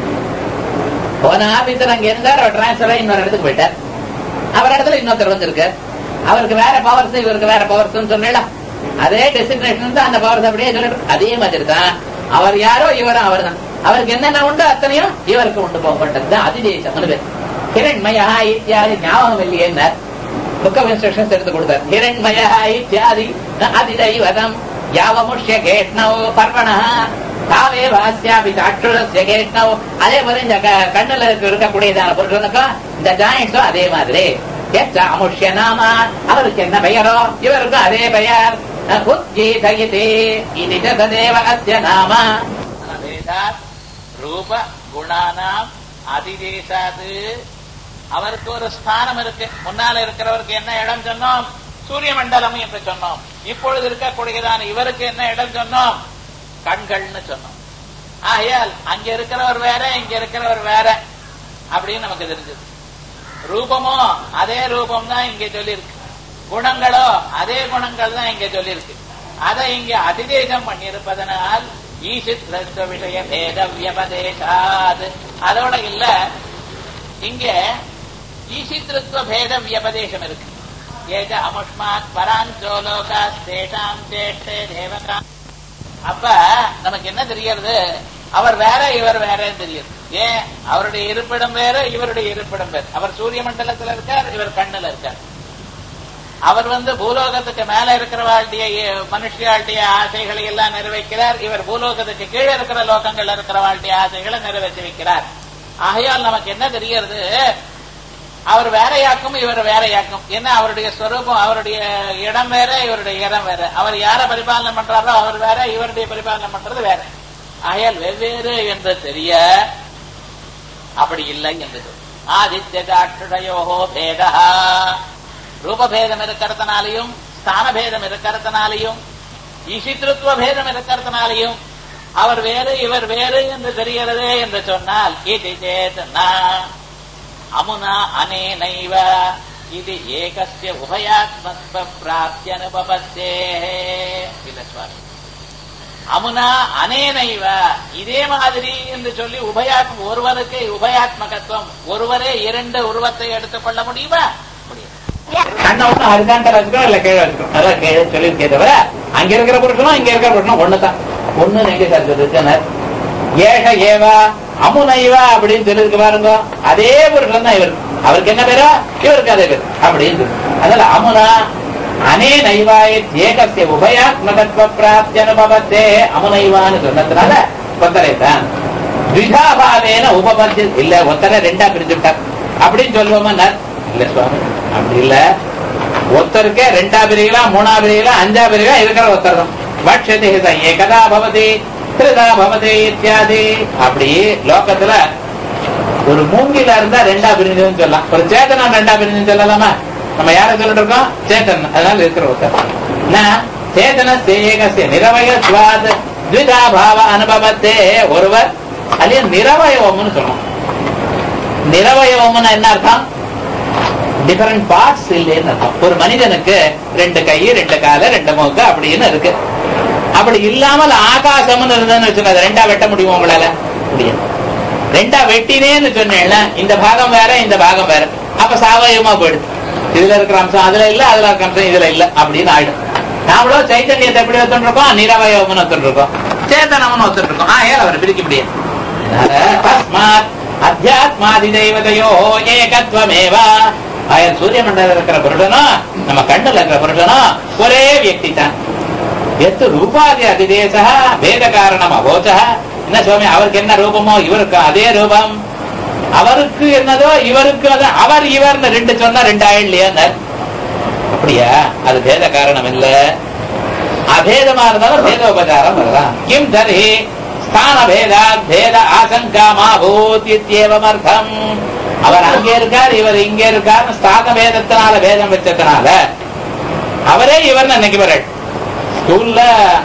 போன ஆபீசர் அங்க இருந்தார் அவர் டிரான்ஸ்பர் இன்னொரு இடத்துக்கு போயிட்டார் அவர் இடத்துல இன்னொருத்தர் வந்திருக்கார் அவருக்கு வேற பவர்ஸ் இவருக்கு வேற பவர்ஸ் சொன்னேன் அதே டெசிக்னேஷன் தான் அந்த பவர்ஸ் அப்படியே சொல்லிட்டு அதே மாதிரி தான் அவர் யாரோ இவரும் அவர் தான் அவருக்கு என்னென்ன உண்டு அத்தனையும் இவருக்கு உண்டு போகப்பட்டது தான் அதிதேசம் பேர் ஹிரண்மயா இத்தியாதி ஞாபகம் இல்லையே புக் ஆஃப் இன்ஸ்ட்ரக்ஷன்ஸ் எடுத்து கொடுத்தார் ஹிரண்மய இத்தியாதி அதிதைவதம் யாவமுஷ்ய கேட்னோ பர்வண தாவே வாசியாபி சாட்சுரஸ்ய கேட்னோ அதே போல இந்த கண்ணுல இருக்கக்கூடியதான புருஷனுக்கும் இந்த ஜாயிண்ட்ஸும் அதே மாதிரி அமுஷ்ய நாம அவருக்கு என்ன பெயரோ இவருக்கும் அதே பெயர் உத்கீதயிதே இது ததேவ அஸ்ய நாம ரூப குணானாம் அதிதேசாது அவருக்கு ஒரு ஸ்தானம் இருக்கு முன்னால இருக்கிறவருக்கு என்ன இடம் சொன்னோம் சூரிய மண்டலம் என்று சொன்னோம் இப்பொழுது இருக்கக்கூடியதான இவருக்கு என்ன இடம் சொன்னோம் கண்கள்னு சொன்னோம் ஆகையால் அங்க இருக்கிறவர் வேற இங்க இருக்கிறவர் வேற அப்படின்னு நமக்கு தெரிஞ்சது ரூபமோ அதே ரூபம் தான் இங்க சொல்லியிருக்கு குணங்களோ அதே குணங்கள் தான் இங்க சொல்லியிருக்கு அதை இங்க அதிதேசம் பண்ணியிருப்பதனால் ஈசித் விஷய பேத வியபதேசாது அதோட இல்ல இங்க ஈசித்ருத்வ பேத வியபதேசம் இருக்கு ஏக அமுஷ்மாத் பராஞ்சோலோகா தேஷாம் தேஷ்டே தேவகா அப்ப நமக்கு என்ன தெரியறது அவர் வேற இவர் வேறன்னு தெரியுது ஏன் அவருடைய இருப்பிடம் வேறு இவருடைய இருப்பிடம் வேறு அவர் சூரிய மண்டலத்துல இருக்கார் இவர் கண்ணுல இருக்கார் அவர் வந்து பூலோகத்துக்கு மேல இருக்கிறவாளுடைய மனுஷியாளுடைய ஆசைகளை எல்லாம் நிறைவேற்கிறார் இவர் பூலோகத்துக்கு கீழே இருக்கிற லோகங்கள்ல இருக்கிறவாளுடைய ஆசைகளை நிறைவேற்றி வைக்கிறார் ஆகையால் நமக்கு என்ன தெரியறது அவர் வேறையாக்கும் இவர் வேறையாக்கும் ஏன்னா அவருடைய ஸ்வரூபம் அவருடைய இடம் வேற இவருடைய இடம் வேற அவர் யார பரிபாலனை பண்றாரோ அவர் வேற இவருடைய பரிபாலனை பண்றது வேற ஆகையால் வெவ்வேறு என்று தெரிய அப்படி இல்லை என்று ஆதித்ய சாட்சுடையோகோ பேதா ரூபபேதம் இருக்கிறதுனாலையும் ஸ்தானபேதம் இருக்கிறதுனாலையும் ஈசித்ருத்துவ பேதம் இருக்கிறதுனாலையும் அவர் வேறு இவர் வேறு என்று தெரிகிறதே என்று சொன்னால் இது சேதனா அமுனா அனேனைவ இது ஏகஸ்ய உபயாத்மத்வ பிராப்தி அனுபவத்தே இல்ல சுவாமி அமுனா அனேனைவ இதே மாதிரி என்று சொல்லி உபயாத்ம ஒருவருக்கு உபயாத்மகத்துவம் ஒருவரே இரண்டு உருவத்தை எடுத்துக் கொள்ள முடியுமா முடியும் கண்ணை ஒண்ணு ஹரிசாண்டலா இருக்கணும் இல்ல கீழே இருக்கணும் அதான் கீழே சொல்லியிருக்கே தவிர அங்க இருக்கிற புருஷனும் இங்க இருக்கிற புருஷனும் ஒண்ணுதான் ஒண்ணு எங்க சார் சொல்லிருக்கனர் ஏக ஏவா அமுனைவா அப்படின்னு சொல்லிருக்கு பாருங்க அதே புருஷன் தான் இவர் அவருக்கு என்ன பேரோ இவருக்கு அதே பேர் அப்படின்னு சொல்லு. அதனால அமுனா அனே நைவாய ஏகசிய உபயாத்மகத்துவ பிராப்தி அனுபவத்தே அமுனைவான்னு சொன்னதுனால ஒத்தரை தான் த்விதாபாவேன உபபத்தி இல்ல ஒத்தரை ரெண்டா பிரிஞ்சுட்டார் அப்படின்னு சொல்லுவோமா இல்ல சுவாமி அப்படி இல்ல ஒருத்தருக்கே ரெண்டா பிரிக்கலாம் மூணா பிரிக்கலாம் அஞ்சா பிரிக்கலாம் இருக்கிற ஒருத்தர் தான் வட்சதி ஏகதா பவதி திருதா பவதி இத்தியாதி அப்படி லோகத்துல ஒரு மூங்கில இருந்தா ரெண்டா பிரிஞ்சுன்னு சொல்லலாம் ஒரு சேத்தனம் ரெண்டா பிரிஞ்சுன்னு சொல்லலாமா நம்ம யார சொல்லிட்டு இருக்கோம் சேத்தன் அதனால இருக்கிற ஒருத்தர் என்ன சேதன சேகசிய நிரவய சுவாத் த்விதா பாவ அனுபவத்தே ஒருவர் அல்லது நிரவயவம்னு சொல்லணும் நிரவயவம்னு என்ன அர்த்தம் டிஃபரெண்ட் பார்ட்ஸ் இல்லைன்னு அர்த்தம் ஒரு மனிதனுக்கு ரெண்டு கை ரெண்டு கால ரெண்டு மூக்கு அப்படின்னு இருக்கு அப்படி இல்லாமல் ஆகாசம்னு இருந்ததுன்னு வச்சுக்கோங்க அதை ரெண்டா வெட்ட முடியுமா உங்களால முடியாது ரெண்டா வெட்டினேன்னு சொன்னேன்ல இந்த பாகம் வேற இந்த பாகம் வேற அப்ப சாவயமா போயிடுது இதுல இருக்கிற அம்சம் அதுல இல்ல அதுல இருக்கிற அம்சம் இதுல இல்ல அப்படின்னு ஆயிடும் நாமளும் சைத்தன்யத்தை எப்படி ஒத்துட்டு இருக்கோம் நிரவயவம்னு ஒத்துட்டு இருக்கோம் சேத்தனம்னு ஒத்துட்டு இருக்கோம் ஆ ஏன் அவர் பிரிக்க முடியாது அதனால தஸ்மாத் அத்தியாத்மாதி தெய்வதையோ ஏகத்வமேவா ஆயர் சூரிய மண்டலம் இருக்கிற புருஷனும் நம்ம கண்ணுல இருக்கிற புருஷனும் ஒரே வியக்தி தான் எத்து ரூபாதி அதிதேச வேத காரணம் அபோச்ச என்ன சுவாமி அவருக்கு என்ன ரூபமோ இவருக்கு அதே ரூபம் அவருக்கு என்னதோ இவருக்கு அது அவர் இவர்னு ரெண்டு சொன்னா ரெண்டு ஆயிடலையா அப்படியா அது பேத காரணம் இல்ல அபேதமா இருந்தாலும் பேதோபச்சாரம் வரலாம் கிம் தர்ஹி ஸ்தான பேதா பேத ஆசங்கா மாபூத் இத்தியேவம் அர்த்தம் அவர் அங்கே இருக்கார் இவர் இங்கே இருக்கார் ஸ்தான பேதத்தினால பேதம் வச்சதுனால அவரே இவர் நினைக்கிறவர் ஸ்கூல்ல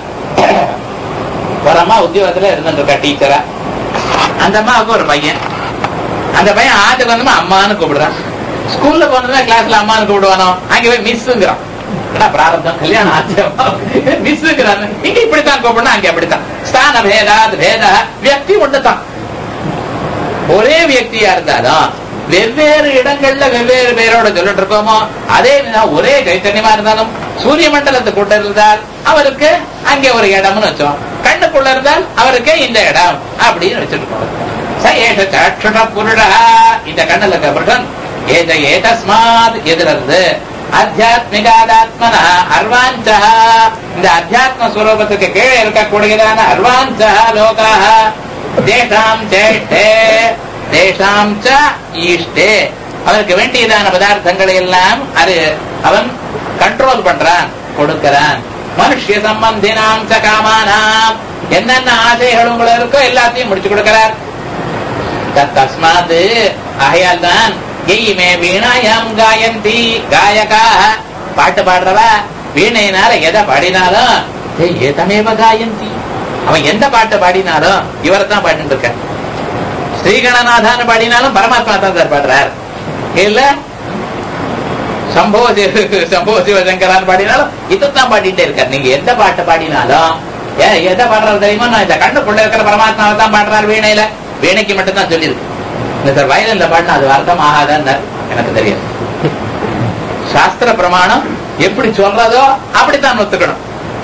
ஒரு அம்மா உத்தியோகத்துல இருந்துட்டு இருக்கா டீச்சரா அந்த அம்மாவுக்கு ஒரு பையன் அந்த பையன் ஆட்டுக்கு வந்து அம்மான்னு கூப்பிடுறான் ஸ்கூல்ல போனதுன்னா கிளாஸ்ல அம்மான்னு கூப்பிடுவானோ அங்க போய் மிஸ்ங்கிறான் என்ன பிராரப்தம் கல்யாணம் ஆச்சு மிஸ்ங்கிறான் இங்க இப்படித்தான் கூப்பிடணும் அங்க அப்படித்தான் ஸ்தான பேதா பேத வியக்தி ஒண்ணுதான் ஒரே வியக்தியா இருந்தாலும் வெவ்வேறு இடங்கள்ல வெவ்வேறு பேரோட சொல்லிட்டு இருக்கோமோ அதே விதம் ஒரே கைத்தன்யமா இருந்தாலும் சூரிய மண்டலத்துக்குள்ள இருந்தால் அவருக்கு அங்கே ஒரு இடம்னு வச்சோம் கண்ணுக்குள்ள இருந்தால் அவருக்கு இந்த இடம் அப்படின்னு வச்சுட்டு இருக்கோம் ச ஏஷ சக்ஷுஷ புருடா இந்த கண்ணுல இருக்க புருஷன் ஏத ஏதஸ்மாத் எதிலிருந்து அத்தியாத்மிகாதாத்மன அர்வாஞ்சா இந்த அத்தியாத்ம ஸ்வரூபத்துக்கு கீழே இருக்கக்கூடியதான அர்வாஞ்சா லோகா தேஷாம் சேஷ்டே தேஷாம் ச ஈஷ்டே அவனுக்கு வேண்டியதான பதார்த்தங்களை எல்லாம் அது அவன் கண்ட்ரோல் பண்றான் கொடுக்கிறான் மனுஷ சம்பந்தினாம் ச காமானாம் என்னென்ன ஆசைகள் உங்களுக்கு இருக்கோ எல்லாத்தையும் முடிச்சு கொடுக்கிறார் தஸ்மாத் ஆகையால் தான் கெய்மே வீணாயாம் காயந்தி காயகா பாட்டு பாடுறவ வீணையினால எதை பாடினாலும் ஏதமேவ காயந்தி அவன் எந்த பாட்டு பாடினாலும் இவரை தான் பாடிட்டு இருக்க ஸ்ரீகணநாதான்னு பாடினாலும் பரமாத்மா தான் சார் பாடுறார் இல்ல சம்போ சிவ- சம்போ சிவசங்கரான்னு பாடினாலும் இதைத்தான் பாடிட்டே இருக்கார் நீங்க எந்த பாட்டு பாடினாலும் ஏன் எதை பாடுறது தெரியுமா நான் இந்த கண்ணுக்குள்ள இருக்கிற பரமாத்மாவை தான் பாடுறார் வீணையில வீணைக்கு மட்டும் தான் சொல்லியிருக்கு இந்த சார் வயலின்ல பாடினா அது அர்த்தம் ஆகாதான்னு எனக்கு தெரியாது சாஸ்திர பிரமாணம் எப்படி சொல்றதோ அப்படித்தான் ஒத்துக்கணும்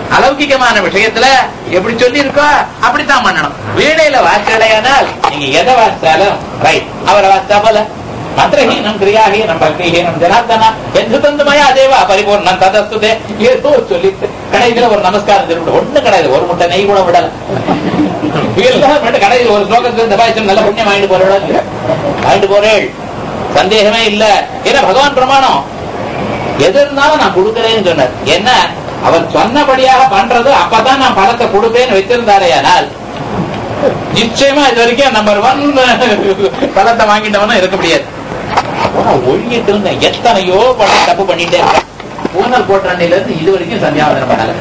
அலௌகிகமான விஷயத்துல எப்படி சொல்லி இருக்கோ அப்படித்தான் பண்ணணும் வீணையில வாசிக்கலையானால் நீங்க எதை வாசிச்சாலும் ரைட் அவரை வாசிச்சா போல மந்திரஹீனம் கிரியாஹீனம் பக்திஹீனம் ஜனார்தனா என்று தந்துமயா தேவா பரிபூர்ணம் ததஸ்துதே ஏதோ சொல்லி கடைசியில ஒரு நமஸ்காரம் திரும்ப ஒண்ணு கிடையாது ஒரு முட்டை நெய் கூட விடல எல்லாம் மட்டும் கடையில் ஒரு ஸ்லோகத்துல இந்த பாய்ச்சல் நல்ல புண்ணியம் வாங்கிட்டு போறேன் வாங்கிட்டு போறேள் சந்தேகமே இல்ல ஏன்னா பகவான் பிரமாணம் எது இருந்தாலும் நான் கொடுக்கிறேன்னு சொன்னார் என்ன அவர் சொன்னபடியாக பண்றது அப்பதான் நான் பணத்தை கொடுப்பேன்னு வச்சிருந்தாரேயானால் நிச்சயமா இது வரைக்கும் நம்பர் ஒன் பணத்தை வாங்கிட்டவனும் இருக்க முடியாது ஆனா ஒழுங்கிட்டு இருந்தேன் எத்தனையோ பணம் தப்பு பண்ணிட்டே இருக்கேன் பூனல் போட்டாண்டில இருந்து இது வரைக்கும் சந்தியாவதனம் பண்ணல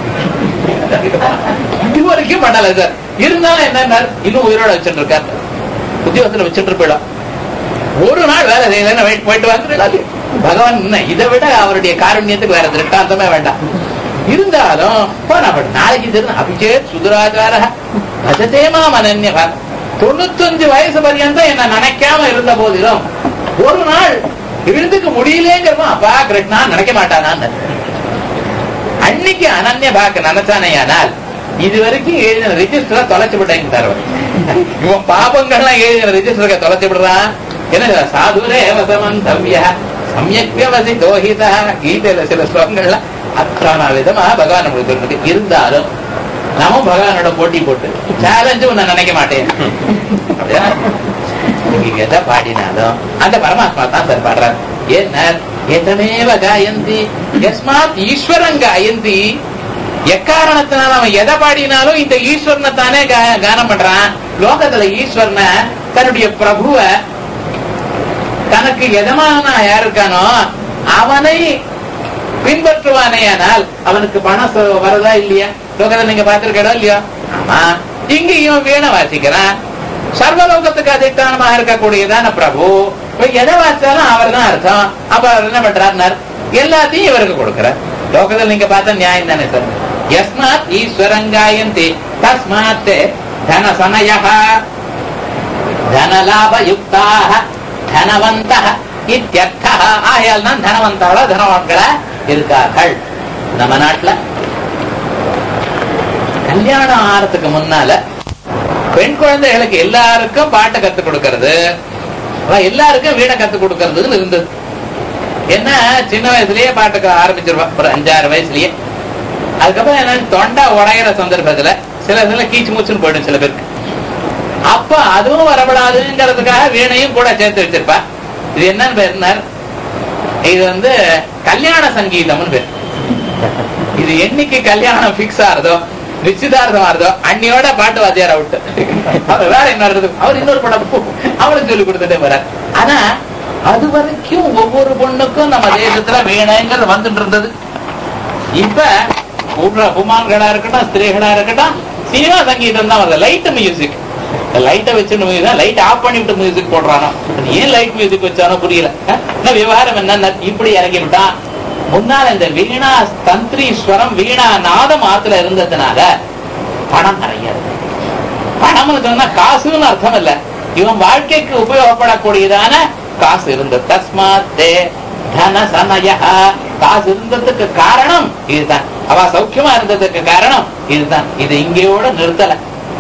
இது வரைக்கும் பண்ணல சார் இருந்தாலும் என்ன இன்னும் உயிரோட வச்சுட்டு இருக்காரு உத்தியோகத்துல வச்சுட்டு போயிடும் ஒரு நாள் வேலை செய்யலன்னு வெயிட் போயிட்டு வந்து பகவான் என்ன இதை விட அவருடைய காருண்யத்துக்கு வேற திருஷ்டாந்தமே வேண்டாம் இருந்தாலும் போனப்பட்ட நாளைக்கு தெரியும் அபிஷேக் சுதுராச்சார பஜதேமா மனன்ய தொண்ணூத்தஞ்சு வயசு பர்யந்தம் என்ன நினைக்காம இருந்த போதிலும் ஒரு நாள் எழுந்துக்க முடியலேங்கிறப்ப அப்பா கிருஷ்ணா நினைக்க மாட்டானான்னு அன்னைக்கு அனன்ய பாக்க நினைச்சானேயானால் இது வரைக்கும் எழுதின ரிஜிஸ்டரை தொலைச்சு விட்டேங்க தரவர் இவன் பாபங்கள்லாம் எழுதின ரிஜிஸ்டரை தொலைச்சு விடுறான் என்ன சாதுரே வசமந்தவ்ய சமயக் வியவசி தோஹிதா கீதையில சில ஸ்லோகங்கள்ல அத்தனை விதமா பகவான் நம்மளுக்கு சொல்லிருக்கு இருந்தாலும் நாமும் பகவானோட போட்டி போட்டு சேலஞ்சு உன்னை நினைக்க மாட்டேன் அப்படியா? நீங்க எதை பாடினாலும் அந்த பரமாத்மா தான் சார் பாடுறார் என்ன எதமேவ காயந்தி எஸ்மாத் ஈஸ்வரன் காயந்தி எக்காரணத்தினால அவன் எதை பாடினாலும் இந்த ஈஸ்வரனை தானே கா- கானம் பண்றான் லோகத்துல ஈஸ்வரனை தன்னுடைய பிரபுவ தனக்கு எதமான யார் இருக்கானோ அவனை பின்பற்றுவானேயானால் அவனுக்கு பணம் ச- வருதா இல்லையா லோகத்துல நீங்க பார்த்திருக்கடோ இல்லையா ஆமா இங்க இவன் வீண வாசிக்கிறான் சர்வலோகத்துக்கு அதிஷ்டானமாக இருக்கக்கூடியதான பிரபு இப்ப எதை வாசிச்சாலும் அவர் தான் அர்த்தம் அப்ப அவர் என்ன பண்றாருனார் எல்லாத்தையும் இவருக்கு கொடுக்கிறார் லோகத்தில் நீங்க பார்த்தா நியாயம் தானே சார் யஸ்மாத் ஈஸ்வரங்காயந்தி தஸ்மாத் தனசனய தனலாபயுக்தாக தனவந்த இத்தியர்த்த ஆகையால் தான் தனவந்தாளோ தனவான்கள இருக்கார்கள் நம்ம நாட்டுல கல்யாணம் ஆறதுக்கு முன்னால பெண் குழந்தைகளுக்கு எல்லாருக்கும் பாட்டை கத்து கொடுக்கறது அதான் எல்லாருக்கும் வீணை கத்து கொடுக்கறதுன்னு இருந்தது என்ன சின்ன வயசுலயே பாட்டுக்கு ஆரம்பிச்சிருவா ஒரு அஞ்சாறு வயசுலயே அதுக்கப்புறம் என்ன தொண்டை உடையிற சந்தர்ப்பத்துல சில இதுல கீச்சு மூச்சுன்னு போயிடும் சில பேருக்கு அப்ப அதுவும் வரப்படாதுங்கிறதுக்காக வீணையும் கூட சேர்த்து வச்சிருப்பா இது என்னன்னு பேருனார் இது வந்து கல்யாண சங்கீதம்னு பேர் இது என்னைக்கு கல்யாணம் பிக்ஸ் ஆறதோ நிச்சயதார்த்தம் ஆறுதோ அன்னியோட பாட்டு வாத்தியார் அவுட்டு அவர் வேற என்ன இருக்குது அவர் இன்னொரு படம் அவளுக்கு சொல்லி கொடுத்துட்டே வர ஆனா அது வரைக்கும் ஒவ்வொரு பொண்ணுக்கும் நம்ம தேசத்துல வீணைங்கிறது வந்துட்டு இருந்தது இப்ப உள்ள புமான்களா இருக்கட்டும் ஸ்திரீகளா இருக்கட்டும் சினிமா சங்கீதம் தான் வருது லைட் மியூசிக் லைட்டை வச்சு மியூசிக் லைட் ஆஃப் பண்ணிவிட்டு மியூசிக் போடுறானோ அது ஏன் லைட் மியூசிக் வச்சானோ புரியல அஹ், என்ன விவகாரம் என்ன இப்படி இறங்கி விட்டான் முன்னால இந்த வீணா தந்திரீஸ்வரம் வீணா நாதம் ஆத்துல இருந்ததுனால பணம் நிறைய இருக்கு பணம்னு சொன்னா காசுன்னு அர்த்தம் இல்ல இவன் வாழ்க்கைக்கு உபயோகப்படக்கூடியதான காசு இருந்தது தஸ்மாத்தே தன சமய காசு இருந்ததுக்கு காரணம் இதுதான் அவ சௌக்கியமா இருந்ததுக்கு காரணம் இதுதான் இது இங்கேயோட நிறுத்தல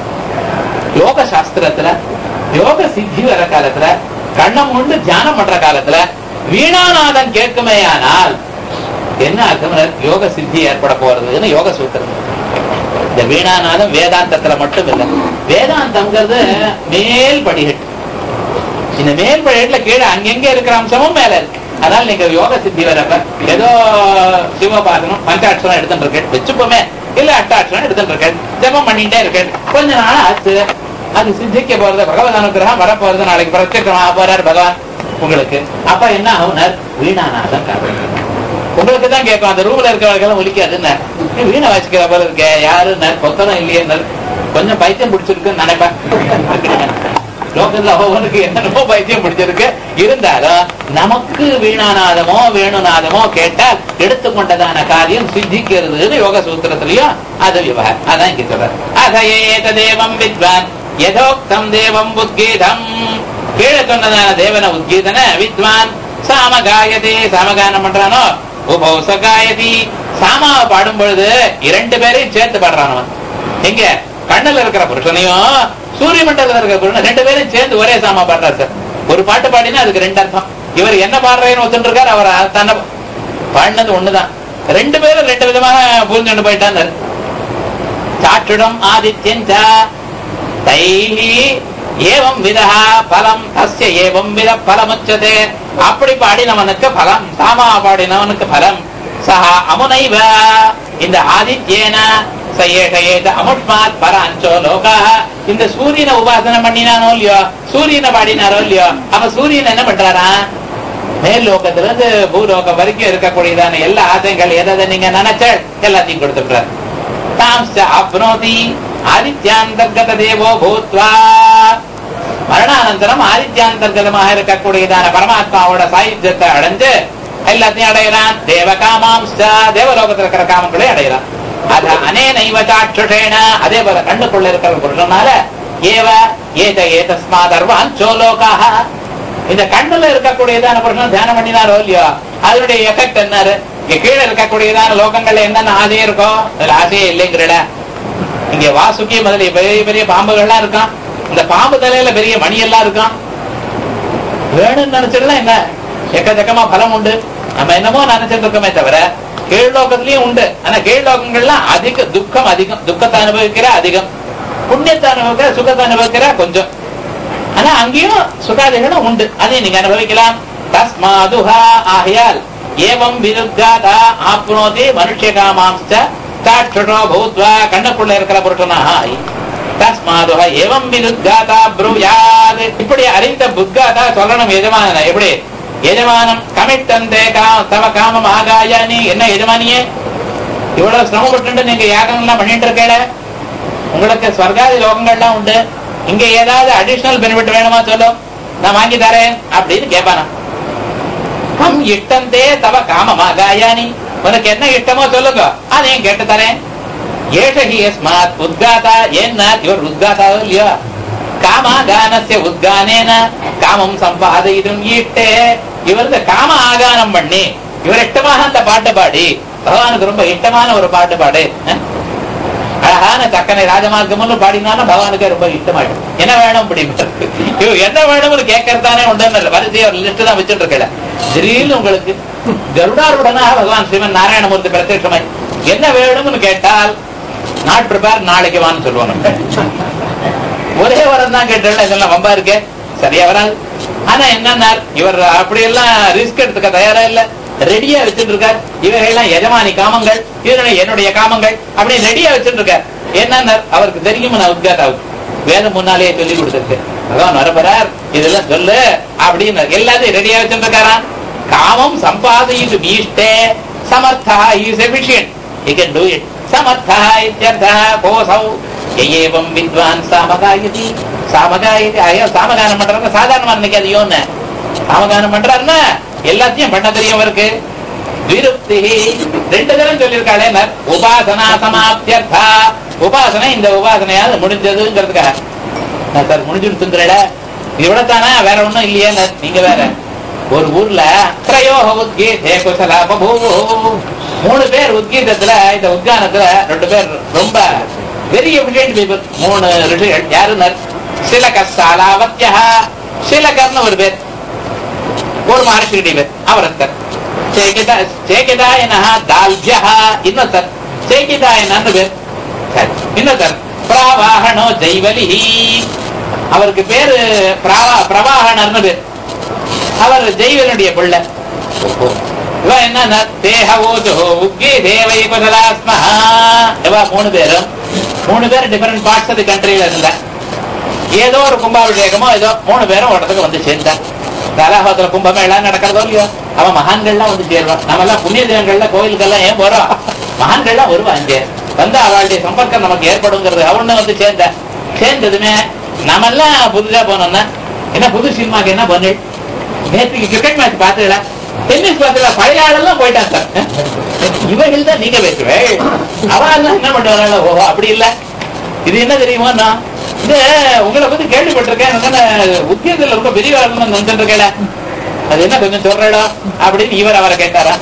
யோக சாஸ்திரத்துல யோக சித்தி வர காலத்துல கண்ணம் உண்டு தியானம் பண்ற காலத்துல வீணாநாதன் கேட்குமேயானால் என்ன அர்த்தம் யோக சித்தி ஏற்பட போறதுன்னு யோக சூத்திரம் இந்த வீணாநாதம் வேதாந்தத்துல மட்டும் இல்ல வேதாந்தம்ங்கிறது மேல் படிகட்டு இந்த மேல் படிகட்டுல கீழே அங்கங்க இருக்கிற அம்சமும் மேல இருக்கு அதனால நீங்க யோக சித்தி வரப்ப ஏதோ சிவபாசனம் பஞ்சாட்சரம் எடுத்துட்டு இருக்கேன் வச்சுப்போமே இல்ல அட்டாட்சரம் எடுத்துட்டு இருக்கேன் ஜபம் பண்ணிட்டே இருக்கேன் கொஞ்ச நாள் ஆச்சு அது சித்திக்க போறது பகவத் அனுகிரகம் வரப்போறது நாளைக்கு பிரத்யேகமாக போறார் பகவான் உங்களுக்கு அப்ப என்ன ஆகுனார் வீணாநாதம் காரணம் உங்களுக்கு தான் கேட்கும் அந்த ரூம்ல இருக்கிறவர்கள் ஒலிக்காதுன்னு நீ வீணை வாசிக்கிற போல இருக்க யாரு கொத்தனம் இல்லையே கொஞ்சம் பைத்தியம் பிடிச்சிருக்குன்னு நினைப்பேன் லோகத்துல ஒவ்வொருக்கு என்னென்னமோ பைத்தியம் பிடிச்சிருக்கு இருந்தாலும் நமக்கு வீணாநாதமோ வேணுநாதமோ கேட்டால் எடுத்துக்கொண்டதான காரியம் சித்திக்கிறதுன்னு யோக சூத்திரத்திலயும் அது விவகாரம் அதான் இங்க சொல்ற அதையேத தேவம் வித்வான் யதோக்தம் தேவம் உத்கீதம் கீழே சொன்னதான தேவன உத்கீதன வித்வான் சாமகாயதே சாமகானம் பண்றானோ உபௌசகாயதி சாமாவை பாடும் பொழுது இரண்டு பேரையும் சேர்த்து பாடுறான் அவன் எங்க கண்ணுல இருக்கிற புருஷனையும் சூரிய மண்டலத்துல இருக்கிற புருஷன் ரெண்டு பேரும் சேர்ந்து ஒரே சாமா பாடுறாரு சார் ஒரு பாட்டு பாடினா அதுக்கு ரெண்டு அர்த்தம் இவர் என்ன பாடுறேன்னு ஒத்துட்டு இருக்காரு அவர் தன்னை பாடினது ஒண்ணுதான் ரெண்டு பேரும் ரெண்டு விதமாக புரிஞ்சுட்டு போயிட்டான்னு சாற்றுடம் ஆதித்யன் ச தைஹி ஏவம் விதா பலம் தஸ்ய ஏவம் வித பலமுச்சதே அப்படி பாடினவனுக்கு பலம் சாமா பாடினவனுக்கு பலம் சஹா அமுனைவ இந்த ஆதித்யேன சயேஷ ஏத அமுஷ்மாத் பராஞ்சோ லோகா இந்த சூரியனை உபாசனை பண்ணினானோ இல்லையோ சூரியனை பாடினாரோ இல்லையோ அவன் சூரியன் என்ன பண்றாரா மேல் லோகத்துல இருந்து பூலோகம் வரைக்கும் இருக்கக்கூடியதான எல்லா ஆசைகள் எதை நீங்க நினைச்ச எல்லாத்தையும் கொடுத்துடுறாரு தாம்ச அப்னோதி ஆதித்யாந்தர்கத தேவோ பூத்வா மரணானந்தரம் ஆதித்யாந்தர்கதமாக இருக்கக்கூடியதான பரமாத்மாவோட சாயுத்தியத்தை அடைஞ்சு எல்லாத்தையும் அடையறான் தேவ காமாம்ச தேவலோகத்தில் இருக்கிற காமங்களை அடையறான் அத அனேனைவ சாட்சுஷேன அதே போல கண்ணுக்குள்ள இருக்கிற புருஷனால ஏவ ஏத ஏதஸ்மாத் அர்வான் சோலோகாக இந்த கண்ணுல இருக்கக்கூடியதான புருஷன் தியானம் பண்ணினாரோ இல்லையோ அதனுடைய எஃபெக்ட் என்னாரு இங்க கீழே இருக்கக்கூடியதான லோகங்கள்ல என்னென்ன ஆசையே இருக்கும் அதுல ஆசையே இல்லைங்கிறட இங்க வாசுகி முதலிய பெரிய பெரிய பாம்புகள்லாம் இருக்கான் இந்த பாம்பு தலையில பெரிய மணி எல்லாம் இருக்கான் வேணும்னு நினைச்சிடலாம் என்ன எக்கச்சக்கமா பலம் உண்டு நம்ம என்னமோ நினைச்சிட்டு இருக்கோமே தவிர கீழ் லோகத்திலயும் உண்டு ஆனா கீழ் லோகங்கள்லாம் அதிக துக்கம் அதிகம் துக்கத்தை அனுபவிக்கிற அதிகம் புண்ணியத்தை அனுபவிக்கிற சுகத்தை அனுபவிக்கிற கொஞ்சம் ஆனா அங்கேயும் சுகாதிகளும் உண்டு அதை நீங்க அனுபவிக்கலாம் தஸ்மாதுஹா ஆகையால் ஏவம் விருத்தாதா ஆப்னோதி மனுஷ்ய காமாம்ச சாட்சுடோ பூத்வா கண்ணுக்குள்ள இருக்கிற புருஷனாக ஆகி தஸ்மாதுஹ ஏவம் விருத்தாதா ப்ரூயாது இப்படி அறிந்த புத்தாதா சொல்லணும் எஜமான எப்படி எஜமானம் கமிட்டந்தே கா தவ காமம் ஆகாயா நீ என்ன எஜமானியே இவ்வளவு சிரமப்பட்டு நீங்க யாகம் எல்லாம் பண்ணிட்டு இருக்கேல உங்களுக்கு ஸ்வர்காதி லோகங்கள்லாம் உண்டு இங்க ஏதாவது அடிஷனல் பெனிஃபிட் வேணுமா சொல்லும் நான் வாங்கி தரேன் அப்படின்னு கேட்பானா ஹம் இஷ்டந்தே தவ காமமா காயானி உனக்கு என்ன இஷ்டமோ சொல்லுங்க அதையும் கேட்டு தரேன் ஏஷஹி யஸ்மாத் உத்காதா என்ன இவர் உத்காதாவோ இல்லையோ காமாகானஸ்ய உத்கானேன காமம் சம்பாதிதும் ஈட்டே இவர் இந்த காம ஆகானம் பண்ணி இவர் இஷ்டமாக அந்த பாட்டு பாடி பகவானுக்கு ரொம்ப இஷ்டமான ஒரு பாட்டு பாடு அஹ்? அழகான சக்கனை ராஜமார்க்கம்னு பாடினாலும் பகவானுக்கு ரொம்ப இஷ்டமாயிடும் என்ன வேணும் அப்படின்னு ஐயோ, என்ன வேணும்னு கேட்கறதானே உண்டு வரிசையை ஒரு லிஸ்ட் தான் வச்சுட்டு இருக்கல திடீர்னு உங்களுக்கு கருடாருடனாக பகவான் சிவன் நாராயணமூர்த்தி பிரத்யட்சமாய் என்ன வேணும்னு கேட்டால் நாட் ப்ரிப்பேர் நாளைக்கு வான்னு சொல்லுவாங்க ஒரே வாரம் தான் கேட்டல இதெல்லாம் வம்பா இருக்கே சரியா வராது ஆனா என்னன்னா இவர் அப்படியெல்லாம் ரிஸ்க் எடுத்துக்க தயாரா இல்ல ரெடியா வச்சுட்டு இருக்கார் இவர்கள்லாம் எஜமானி காமங்கள் இவருடைய என்னுடைய காமங்கள் அப்படியே ரெடியா வச்சுட்டு இருக்கார் என்னன்னா அவருக்கு தெரியும் நான் உத்காதாவுக்கு வேதம் முன்னாலேயே சொல்லி கொடுத்துருக்கு பகவான் வரப்போறார் இதெல்லாம் சொல்லு அப்படின்னு எல்லாத்தையும் ரெடியா வச்சுட்டு இருக்காராம் காமம் சம்பாதித்து மீஷ்டே சமர்த்தா is efficient he can do it சமர்த்தா இत्यர்த்தः கோசௌ ஏவம் வித்வான் சாமகாயதி சாமகாயதி ஐயோ சாமகானம் பண்றாங்க சாதாரணமா நினைக்காது யோன்னு சாமகானம் பண்றாருன்னா எல்லாத்தையும் பண்ண தெரியும் அவருக்கு விருப்தி ரெண்டு தரம் சொல்லியிருக்காளே நர் உபாசனா சமாப்தியர்த்தா உபாசனை இந்த உபாசனையாவது முடிஞ்சதுங்கிறதுக்காக நான் சார் முடிஞ்சுடுத்துங்கிறட இவ்வளவுதானா வேற ஒண்ணும் இல்லையே நர், நீங்க வேற ஒரு ஊர்ல திரையோக உத்கீதே குசல பபூவு மூணு பேர் உத்கீதத்துல இந்த உத்கானத்துல ரெண்டு பேர் ரொம்ப வெரி எஃபிஷியன்ட் பீப்புள் மூணு ரிஷிகள் யாருனர் சிலகர் சாலாவத்யா சிலகர்னு ஒரு பேர் ஒரு மகர்ஷியுடைய பேர் அவரத்தர் சேகிதாயனா தால்பியா இன்னொருத்தர் சேகிதாயனன்னு பேர் சரி இன்னொருத்தர் பிரவாகணோ ஜெய்வலிஹி அவருக்கு பேரு பிரவா பிரவாகணர்னு பேர் அவர் ஜெய்வனுடைய பிள்ளை இவன் என்ன தேக ஓஜோ உக்கே தேவை குசலாஸ்மஹா இவ மூணு பேரும் மூணு பேர் டிஃபரெண்ட் பார்ட்ஸ் ஆஃப் தி கண்ட்ரியில இருந்தா ஏதோ ஒரு கும்பாபிஷேகமோ ஏதோ மூணு பேரும் ஒரு இடத்துக்கு வந்து சேர்ந்தார் தாராபுரத்துல கும்பமேளா நடக்கிறதோ இல்லையோ அவன் மகான்கள்லாம் வந்து சேருவான் நம்ம எல்லாம் புண்ணிய தினங்கள்ல கோயிலுக்கெல்லாம் ஏன் போறோம் மகான்கள்லாம் வருவான் இங்கே வந்து அவளுடைய சம்பர்க்கம் நமக்கு ஏற்படுங்கிறது அவனு வந்து சேர்ந்த சேர்ந்ததுமே நம்ம எல்லாம் புதுசா போனோம்னா என்ன புது சினிமாக்கு என்ன பண்ணு நேற்றுக்கு கிரிக்கெட் மேட்ச் பார்த்ததுல டென்னிஸ் பார்த்ததுல பழைய ஆளெல்லாம் போயிட்டான் சார் இவர்கள் தான் நீங்க பேசுவே அவன் என்ன பண்ணுவாங்க ஓஹோ அப்படி இல்ல இது என்ன தெரியுமா நான் இது உங்களை பத்தி கேள்விப்பட்டிருக்கேன் எனக்கு உத்தியோகத்துல ரொம்ப பெரிய ஆளுன்னு நினைச்சிட்டு இருக்கேன் அது என்ன கொஞ்சம் சொல்றடா அப்படின்னு இவர் அவரை கேட்டாரா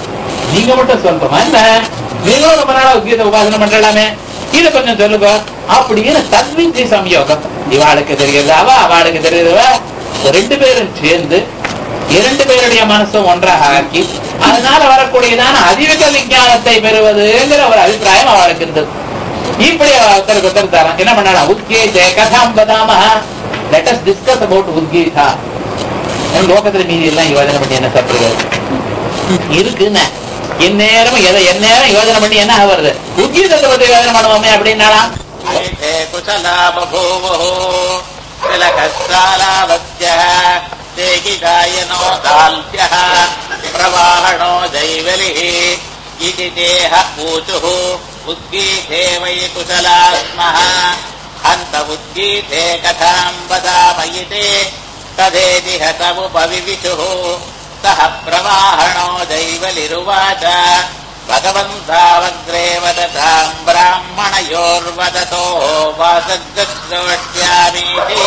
நீங்க மட்டும் சொல்றோமா என்ன நீங்களும் ரொம்ப நாளா கீதை உபாசனை பண்றலாமே இதை கொஞ்சம் சொல்லுங்க அப்படின்னு தத்வித்தி சம்யோகம் இவாளுக்கு தெரியுது அவ அவளுக்கு தெரியுதுவ ரெண்டு பேரும் சேர்ந்து இரண்டு பேருடைய மனசும் ஒன்றாக ஆக்கி அதனால வரக்கூடியதான அதிவிக விஞ்ஞானத்தை பெறுவதுங்கிற ஒரு அபிப்பிராயம் அவளுக்கு இருந்தது இப்படி ஒருத்தருக்கு ஒருத்தர் தரான் என்ன பண்ணலாம் உத்கீதே கதாம் வதாம லெட் அஸ் டிஸ்கஸ் அபவுட் உத்கீதா லோகத்துல மீதி எல்லாம் யோஜனை பண்ணி என்ன சாப்பிடுறது இருக்குன்னு எந்நேரமும் எதை எந்நேரம் யோஜனை பண்ணி என்ன வருது உத்கீதத்தை பத்தி யோஜனை பண்ணுவோமே அப்படின்னாலாம் ஏதே குசலா பபூவோ திலகஸ்தாலாவத்யः தேகிகாயனோ தால்பியः பிரவாஹணோ ஜைவலிः इति देह ऊचुः उद्गीते वै कुशला स्मः हन्त उद्गीते कथाम् वदाम इति तदेति हतमुपविविशुः सः प्रवाहणो जैवलिरुवाच भगवन्तावग्रे वदताम् ब्राह्मणयोर्वदतो வாசகோஷ்யாமீதி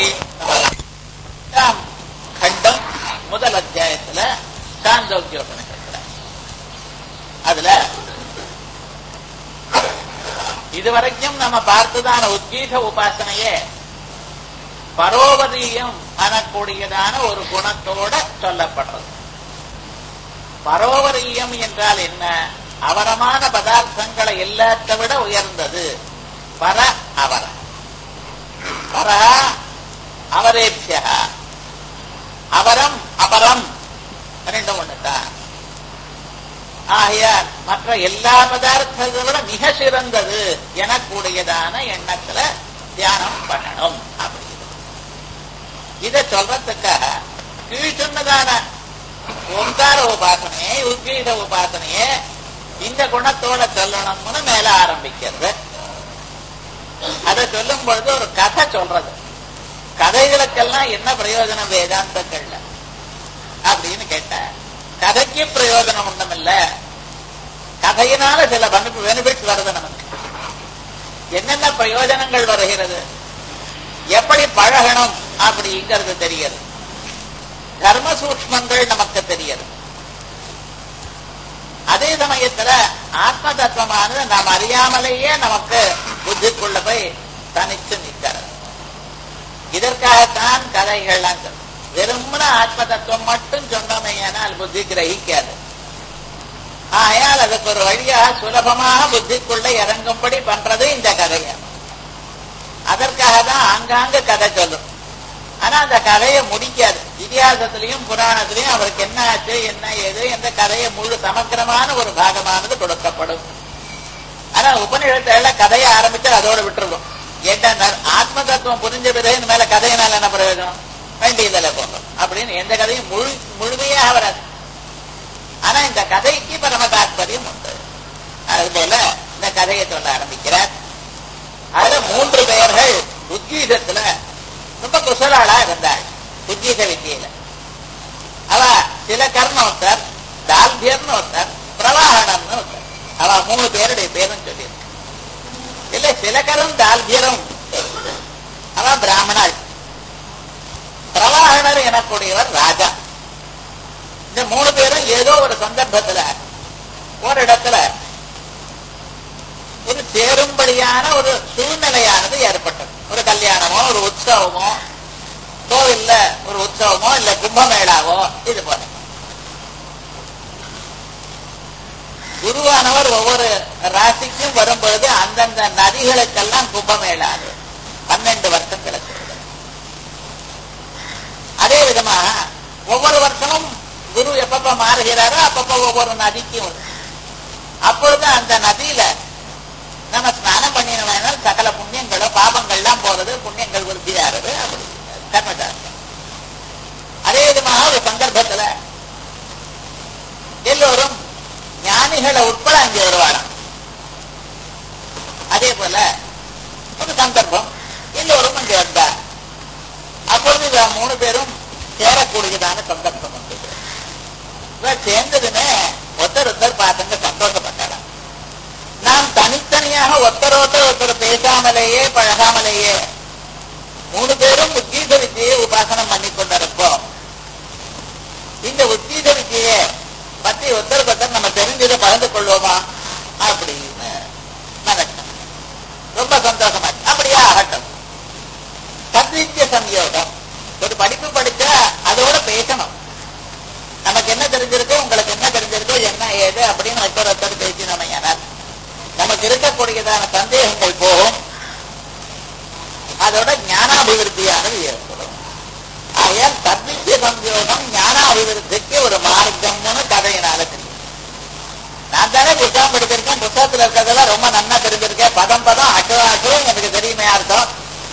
கண்டம் முதல் அத்தியாயத்துல சாந்தோக்கியோபனிஷத்துல அதுல இதுவரைக்கும் நம்ம பார்த்ததான உத்கீத உபாசனையே பரோவதீயம் எனக்கூடியதான ஒரு குணத்தோட சொல்லப்படுறது பரோவரீயம் என்றால் என்ன அவரமான பதார்த்தங்களை எல்லாத்தை விட உயர்ந்தது பர அவர பர அவரேபிய அவரம் அபரம் ரெண்டும் ஒண்ணுதான் ஆகையால் மற்ற எல்லா பதார்த்தத்தை விட மிக சிறந்தது எனக்கூடியதான எண்ணத்துல தியானம் பண்ணணும் அப்படி இத சொல்றதுக்காக கீழ் சொன்னதான ஓங்கார உபாசனையே உத்கீத உபாசனையே இந்த குணத்தோட சொல்லணும்னு மேல ஆரம்பிக்கிறது அதை சொல்லும் பொழுது ஒரு கதை சொல்றது கதைகளுக்கெல்லாம் என்ன பிரயோஜனம் வேதாந்தங்கள்ல அப்படின்னு கேட்ட கதைக்கு பிரயோஜனம் ஒண்ணுமில்ல கதையினால சில பெனிஃபிட்ஸ் வருது நமக்கு என்னென்ன பிரயோஜனங்கள் வருகிறது எப்படி பழகணும் அப்படிங்கிறது தெரிகிறது தர்ம சூக்மங்கள் நமக்கு தெரியுது அதே சமயத்துல ஆத்ம தத்துவமானது நாம் அறியாமலேயே நமக்கு புத்திக்குள்ள போய் தனித்து நிற்கிறது இதற்காகத்தான் கதைகள்லாம் சொல்றோம். வெறுமன ஆத்ம தத்துவம் மட்டும் சொன்னோமே ஆனால் புத்தி கிரகிக்காது ஆகையால் அதுக்கு ஒரு வழியாக சுலபமாக புத்திக்குள்ள இறங்கும்படி பண்றது இந்த கதையை அதற்காக தான் ஆங்காங்க கதை சொல்லும் ஆனா அந்த கதையை முடிக்காது இதிகாசத்திலையும் புராணத்திலையும் அவருக்கு என்ன ஆச்சு என்ன ஏது என்ற கதையை முழு சமக்கிரமான ஒரு பாகமானது கொடுக்கப்படும் ஆனா உபநிஷத்துல கதையை ஆரம்பிச்சு அதோட விட்டுருவோம் ஏன்னா ஆத்ம தத்துவம் புரிஞ்ச பிறகு இந்த மேல கதையினால என்ன பிரயோஜனம் வேண்டியதில்லை போகும் அப்படின்னு எந்த கதையும் முழு முழுமையாக வராது ஆனா இந்த கதைக்கு பரம தாற்பயம் உண்டு அது போல இந்த கதையை சொல்ல ஆரம்பிக்கிறார் அதுல மூன்று பெயர்கள் உத்கீதத்துல ரொம்ப குசலாளா இருந்தாள் உத்கீத வித்தியில அவ சில ஒருத்தர் தால்பியர்னு ஒருத்தர் பிரவாகணம்னு ஒருத்தர் அவ மூணு பேருடைய பேரும் சொல்லியிருக்கு இல்ல சிலகரும் தால்பியரும் அவ பிராமணாள் பிரவாகணர் எனக்கூடியவர் ராஜா இந்த மூணு பேரும் ஏதோ ஒரு சந்தர்ப்பத்துல ஒரு இடத்துல ஒரு சேரும்படியான ஒரு சூழ்நிலையானது ஏற்பட்டது ஒரு கல்யாணமோ ஒரு உற்சவமோ கோவில்ல ஒரு உற்சவமோ இல்ல கும்பமேளாவோ இது போல குருவானவர் ஒவ்வொரு ராசிக்கும் வரும்பொழுது அந்தந்த நதிகளுக்கெல்லாம் கும்பமேளாது பன்னெண்டு வருஷங்களுக்கு அதே விதமா ஒவ்வொரு வருஷமும் குரு எப்பப்ப மாறுகிறாரோ அப்பப்ப ஒவ்வொரு நதிக்கும் வரும். அப்பொழுது அந்த நதியில நம்ம ஸ்நானம் பண்ணினவனால் சகல புண்ணியங்களோ பாபங்கள்லாம் போறது புண்ணியங்கள் விருத்தியாகிறது அப்படி கர்மசாஸ்திரம் அதே விதமாக ஒரு சந்தர்ப்பத்துல எல்லோரும் ஞானிகளை உட்பட அங்கே வருவாராம் அதே போல ஒரு சந்தர்ப்பம் எல்லோரும் அங்கே வந்தார் அப்பொழுது இவ மூணு பேரும் சேரக்கூடியதான சந்தர்ப்பம் வந்தது இவ சேர்ந்ததுமே ஒருத்தர் ஒருத்தர் பார்த்துங்க சந்தோஷப்பட்டாராம் நாம் தனித்தனியாக ஒருத்தரோட ஒருத்தர் பேசாமலேயே பழகாமலேயே மூணு பேரும் உத்கீத வித்தியை உபாசனம் பண்ணி கொண்டிருப்போம் இந்த உத்கீத வித்தியை பத்தி ஒருத்தருக்கு ஒருத்தர் நம்ம தெரிஞ்சு இதை பகிர்ந்து கொள்வோமா அப்படின்னு நினைச்சேன் ரொம்ப சந்தோஷமா இருக்கு. அப்படியே ஆகட்டும் சத்வித்ய சம்யோகம் ஒரு படிப்பு படிச்சா அதோட பேசணும் நமக்கு என்ன தெரிஞ்சிருக்கோ உங்களுக்கு என்ன தெரிஞ்சிருக்கோ என்ன ஏது அப்படின்னு ஒருத்தர் ஒருத்தர் பேசினோம் நமக்கு இருக்கக்கூடியதான சந்தேகங்கள் போகும் அதோட ஞானாபிவிருத்தியானது ஏற்படும் ஆகையால் சத்வித்ய சம்யோகம் ஞானாபிவிருத்திக்கு ஒரு மார்க்கம்னு கதையினால தெரியும் நான் தானே புத்தகம் படிச்சிருக்கேன் புத்தகத்துல இருக்கிறதெல்லாம் ரொம்ப நன்னா தெரிஞ்சிருக்கேன் பதம் பதம் அட்டு அட்டு எனக்கு தெரியுமே அர்த்தம்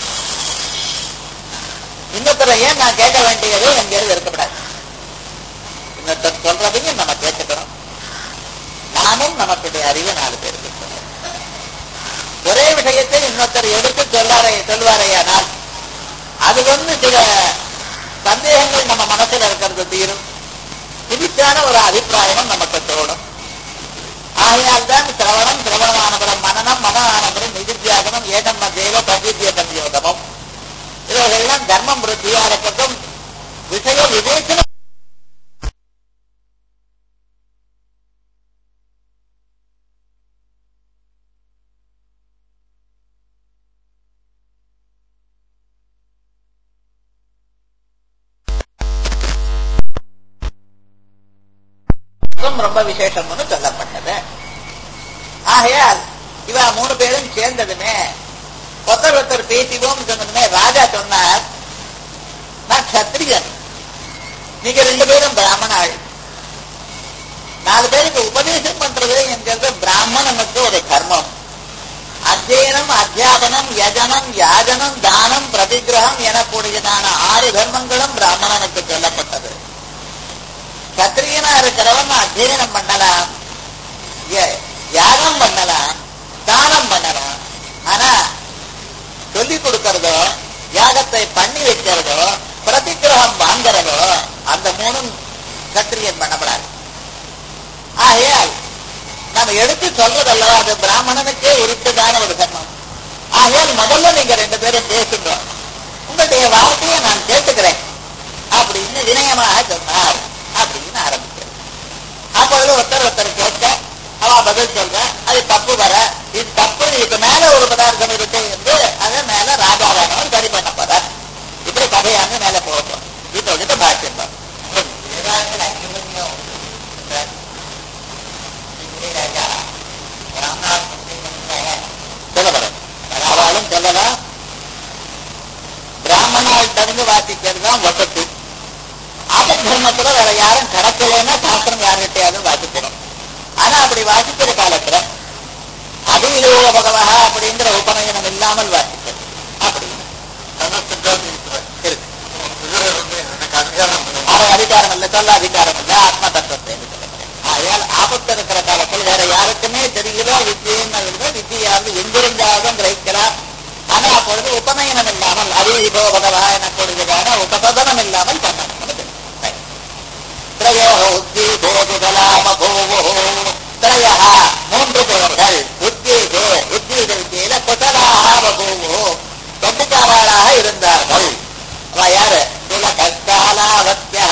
இன்னொருத்தர ஏன் நான் கேட்க வேண்டியது எங்கேயாவது இருக்கக்கூடாது இன்னொருத்தர் சொல்றதையும் நம்ம கேட்டுக்கணும் நாமும் நமக்குடைய அறிவை நாலு பேருக்கு சொல்லணும். ஒரே விஷயத்தை இன்னொருத்தர் எடுத்து சொல்லாரே சொல்வாரேயானால் அது வந்து சில சந்தேகங்கள் நம்ம மனசுல இருக்கிறது தீரும் புதுச்சான ஒரு அபிப்பிராயமும் நமக்கு தோணும் ஆகையால் தான் சிரவணம் சிரவணமானபுரம் மனநம் மனமானபுரம் நிதித்தியாகனம் ஏகம் தேவ பகிர்த்திய சம்யோகமும் இவைகள்லாம் தர்மம் விருத்தியா இருக்கட்டும் விஷய விவேச்சனம் ரொம்ப விசேஷம்னு சொல்லப்பட்டது ஆகையால் இவ மூணு பேரும் சேர்ந்ததுமே ஒருத்தர் ஒருத்தர் பேசிவோம் சொன்னதுமே ராஜா சொன்னார் நான் சத்திரியன் நீங்க ரெண்டு பேரும் பிராமணாள் நாலு பேருக்கு உபதேசம் பண்றது என்கிறது பிராமணனுக்கு ஒரு கர்மம் அத்தியனம் அத்தியாபனம் யஜனம் யாஜனம் தானம் பிரதிகிரகம் எனக்கூடியதான ஆறு தர்மங்களும் பிராமணனுக்கு சொல்லப்பட்டது சத்திரியனா இருக்கிறவன் அத்தியனம் பண்ணலாம் ய- யாகம் பண்ணலாம் தானம் பண்ணலாம் ஆனா சொல்லிக் கொடுக்கறதோ யாகத்தை பண்ணி வைக்கிறதோ பிரதிகிரகம் வாங்குறதோ அந்த மூணும் சத்திரியன் பண்ணப்படாது ஆகையால் நம்ம எடுத்து சொல்றதல்லவா அது பிராமணனுக்கே உரித்ததான ஒரு தர்மம் ஆகையால் முதல்ல நீங்க ரெண்டு பேரும் பேசுங்க உங்களுடைய வார்த்தையை நான் கேட்டுக்கிறேன் அப்படின்னு வினயமாக சொன்னார் அப்படின்னு ஆரம்பிக்கிறது அப்பொழுது ஒருத்தர் ஒருத்தர் கேட்க அவ பதில் சொல்ற அது தப்பு வர இது தப்பு இதுக்கு மேல ஒரு பதார்த்தம் இருக்கு என்று அதை மேல ராஜாராணவன் சரி பண்ண போறார் இப்படி கதையாங்க மேல போகும் இதோட பாஷ்யம் சொல்லப்படும் அவளும் சொல்லலாம் பிராமணால் தருந்து வாசிக்கிறது தான் வசத்து ஆப தர்மத்துல வேற யாரும் கடக்கலைன்னா சாஸ்திரம் யார்கிட்டயாவது வாசிக்கணும் ஆனா அப்படி வாசிக்கிற காலத்துல அபிலோ பகவா அப்படிங்கிற உபநயனம் இல்லாமல் வாசிக்கிறது அப்படின்னு இருக்கு அது அதிகாரம் இல்ல சொல்ல அதிகாரம் இல்ல ஆத்ம தத்துவத்தை என்று சொல்லப்படுகிறது. ஆகையால் ஆபத்து இருக்கிற காலத்தில் வேற யாருக்குமே தெரியல வித்தியன்னு இல்லை வித்தியாவது எங்கிருந்தாவது கிரகிக்கிறார் ஆனா அப்பொழுது உபநயனம் இல்லாமல் அறிவிபோ பகவா எனக்கூடியதான உபசதனம் இல்லாமல் பண்ணணும் திரையோ உத்கீதேலாமபூவோ திரைய மூன்று பெயர்கள் உத்கீதே உத்கீத வித்தியில குசலாக பபூவோ கட்டுக்காரர்களாக இருந்தார்கள் அவ யாரு சில கஷ்டாலாவத்தியா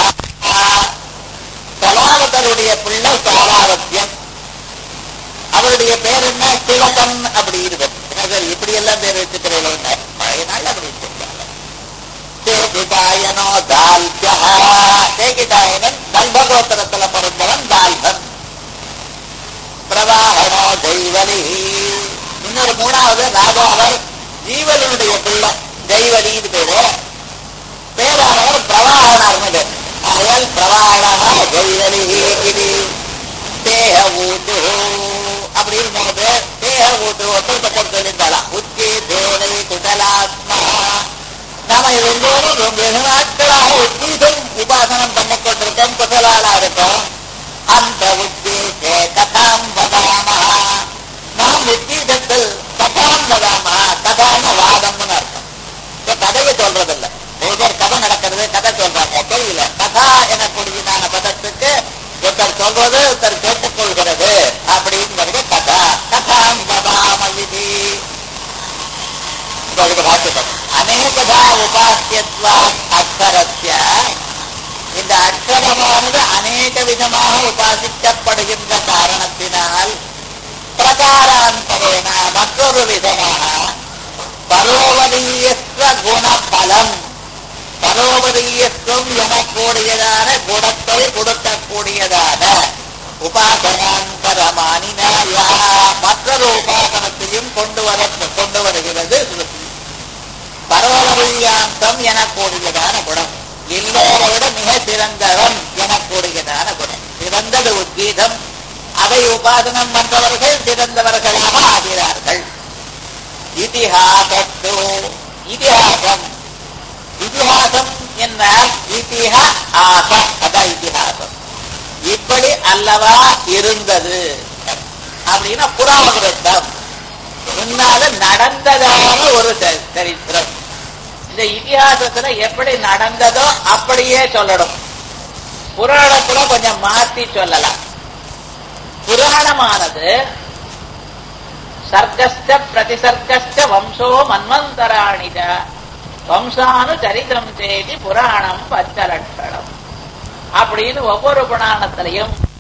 கலாவதருடைய பிள்ளை காலாவத்தியம் அவருடைய பேர் என்ன திலகன் அப்படி இருந்தது இப்படி எல்லாம் பேர் வச்சுக்கிறீர்கள் பழைய நாள் அப்படி வச்சிருக்காங்க தேகிதாயனோ தால்பியா தேகிதாயனன் தல்பகோத்தரத்துல பிறந்தவன் தால்பன் பிரவாகனோ தெய்வலி இன்னொரு மூணாவது ராஜாவர் ஜீவனுடைய பிள்ளை தெய்வலி இது பேரு பேரானவர் பிரவாகனார்னு பேர் ஆகையால் பிரவாகனா தெய்வலி இது தேக ஊட்டு அப்படின்னு மூணு பேர் தேக ஊட்டு ஒருத்தர் பக்கம் சொல்லியிருந்தாலாம் உச்சி தேவை குடலாத்மா நாம எல்லோரும் ரொம்ப வெகு நாட்களாக உத்தீசம் உபாசனம் பண்ணிக் கொண்டிருக்கோம் குசலாளா இருக்கோம் அந்த உத்தீசே கதாம் வதாமா நாம் உத்தீசத்தில் கதாம் வதாமா கதான வாதம்னு அர்த்தம் இப்ப கதையை சொல்றதில்ல ஒருத்தர் கதை நடக்கிறது கதை சொல்றாங்க தெரியல கதா எனக்கூடியதான பதத்துக்கு ஒருத்தர் சொல்றது ஒருத்தர் கேட்டுக்கொள்கிறது அப்படிங்கிறது கதா கதாம் வதாம விதி உங்களுக்கு வாசிப்போம் அநேகதா உபாசியத்வா அக்ஷரஸ்ய இந்த அக்ஷரமானது அநேக வித கடினமாக உபாசிக்கப்படுகின்ற காரணத்தினால் பிரகாராந்தரேன மற்றொரு விதமாக பரோவரீயஸ்வ குணபலம் பரோவரீயத்துவம் எனக்கூடியதான குணத்தை கொடுக்கக்கூடியதான உபாசனாந்தரமானினாயா மற்றொரு உபாசனத்தையும் கொண்டு வர கொண்டு வருகிறது ஸ்ருதி பரோவரியாந்தம் எனக்கூடியதான குணம் எல்லோரை விட மிக சிறந்தவன் எனக்கூடியதான குணம் சிறந்தது உத்கீதம் அதை உபாசனம் பண்றவர்கள் சிறந்தவர்களாக ஆகிறார்கள் இதிஹாசத்து இதிஹாசம் இதிஹாசம் என்றால் இதிஹ ஆசம் அதான் இதிஹாசம் இப்படி அல்லவா இருந்தது அப்படின்னா புராண கிரந்தம் முன்னால நடந்ததான ஒரு ச- சரித்திரம் இந்த இதிகாசத்துல எப்படி நடந்ததோ அப்படியே சொல்லணும் புராணத்துல கொஞ்சம் மாத்தி சொல்லலாம் புராணமானது சர்க்கஸ்ட பிரதிசர்க்கஸ்ட வம்சோ மன்வந்தராணித வம்சானு சரித்திரம் செய்தி புராணம் பஞ்சலட்சணம் அப்படின்னு ஒவ்வொரு புராணத்திலையும்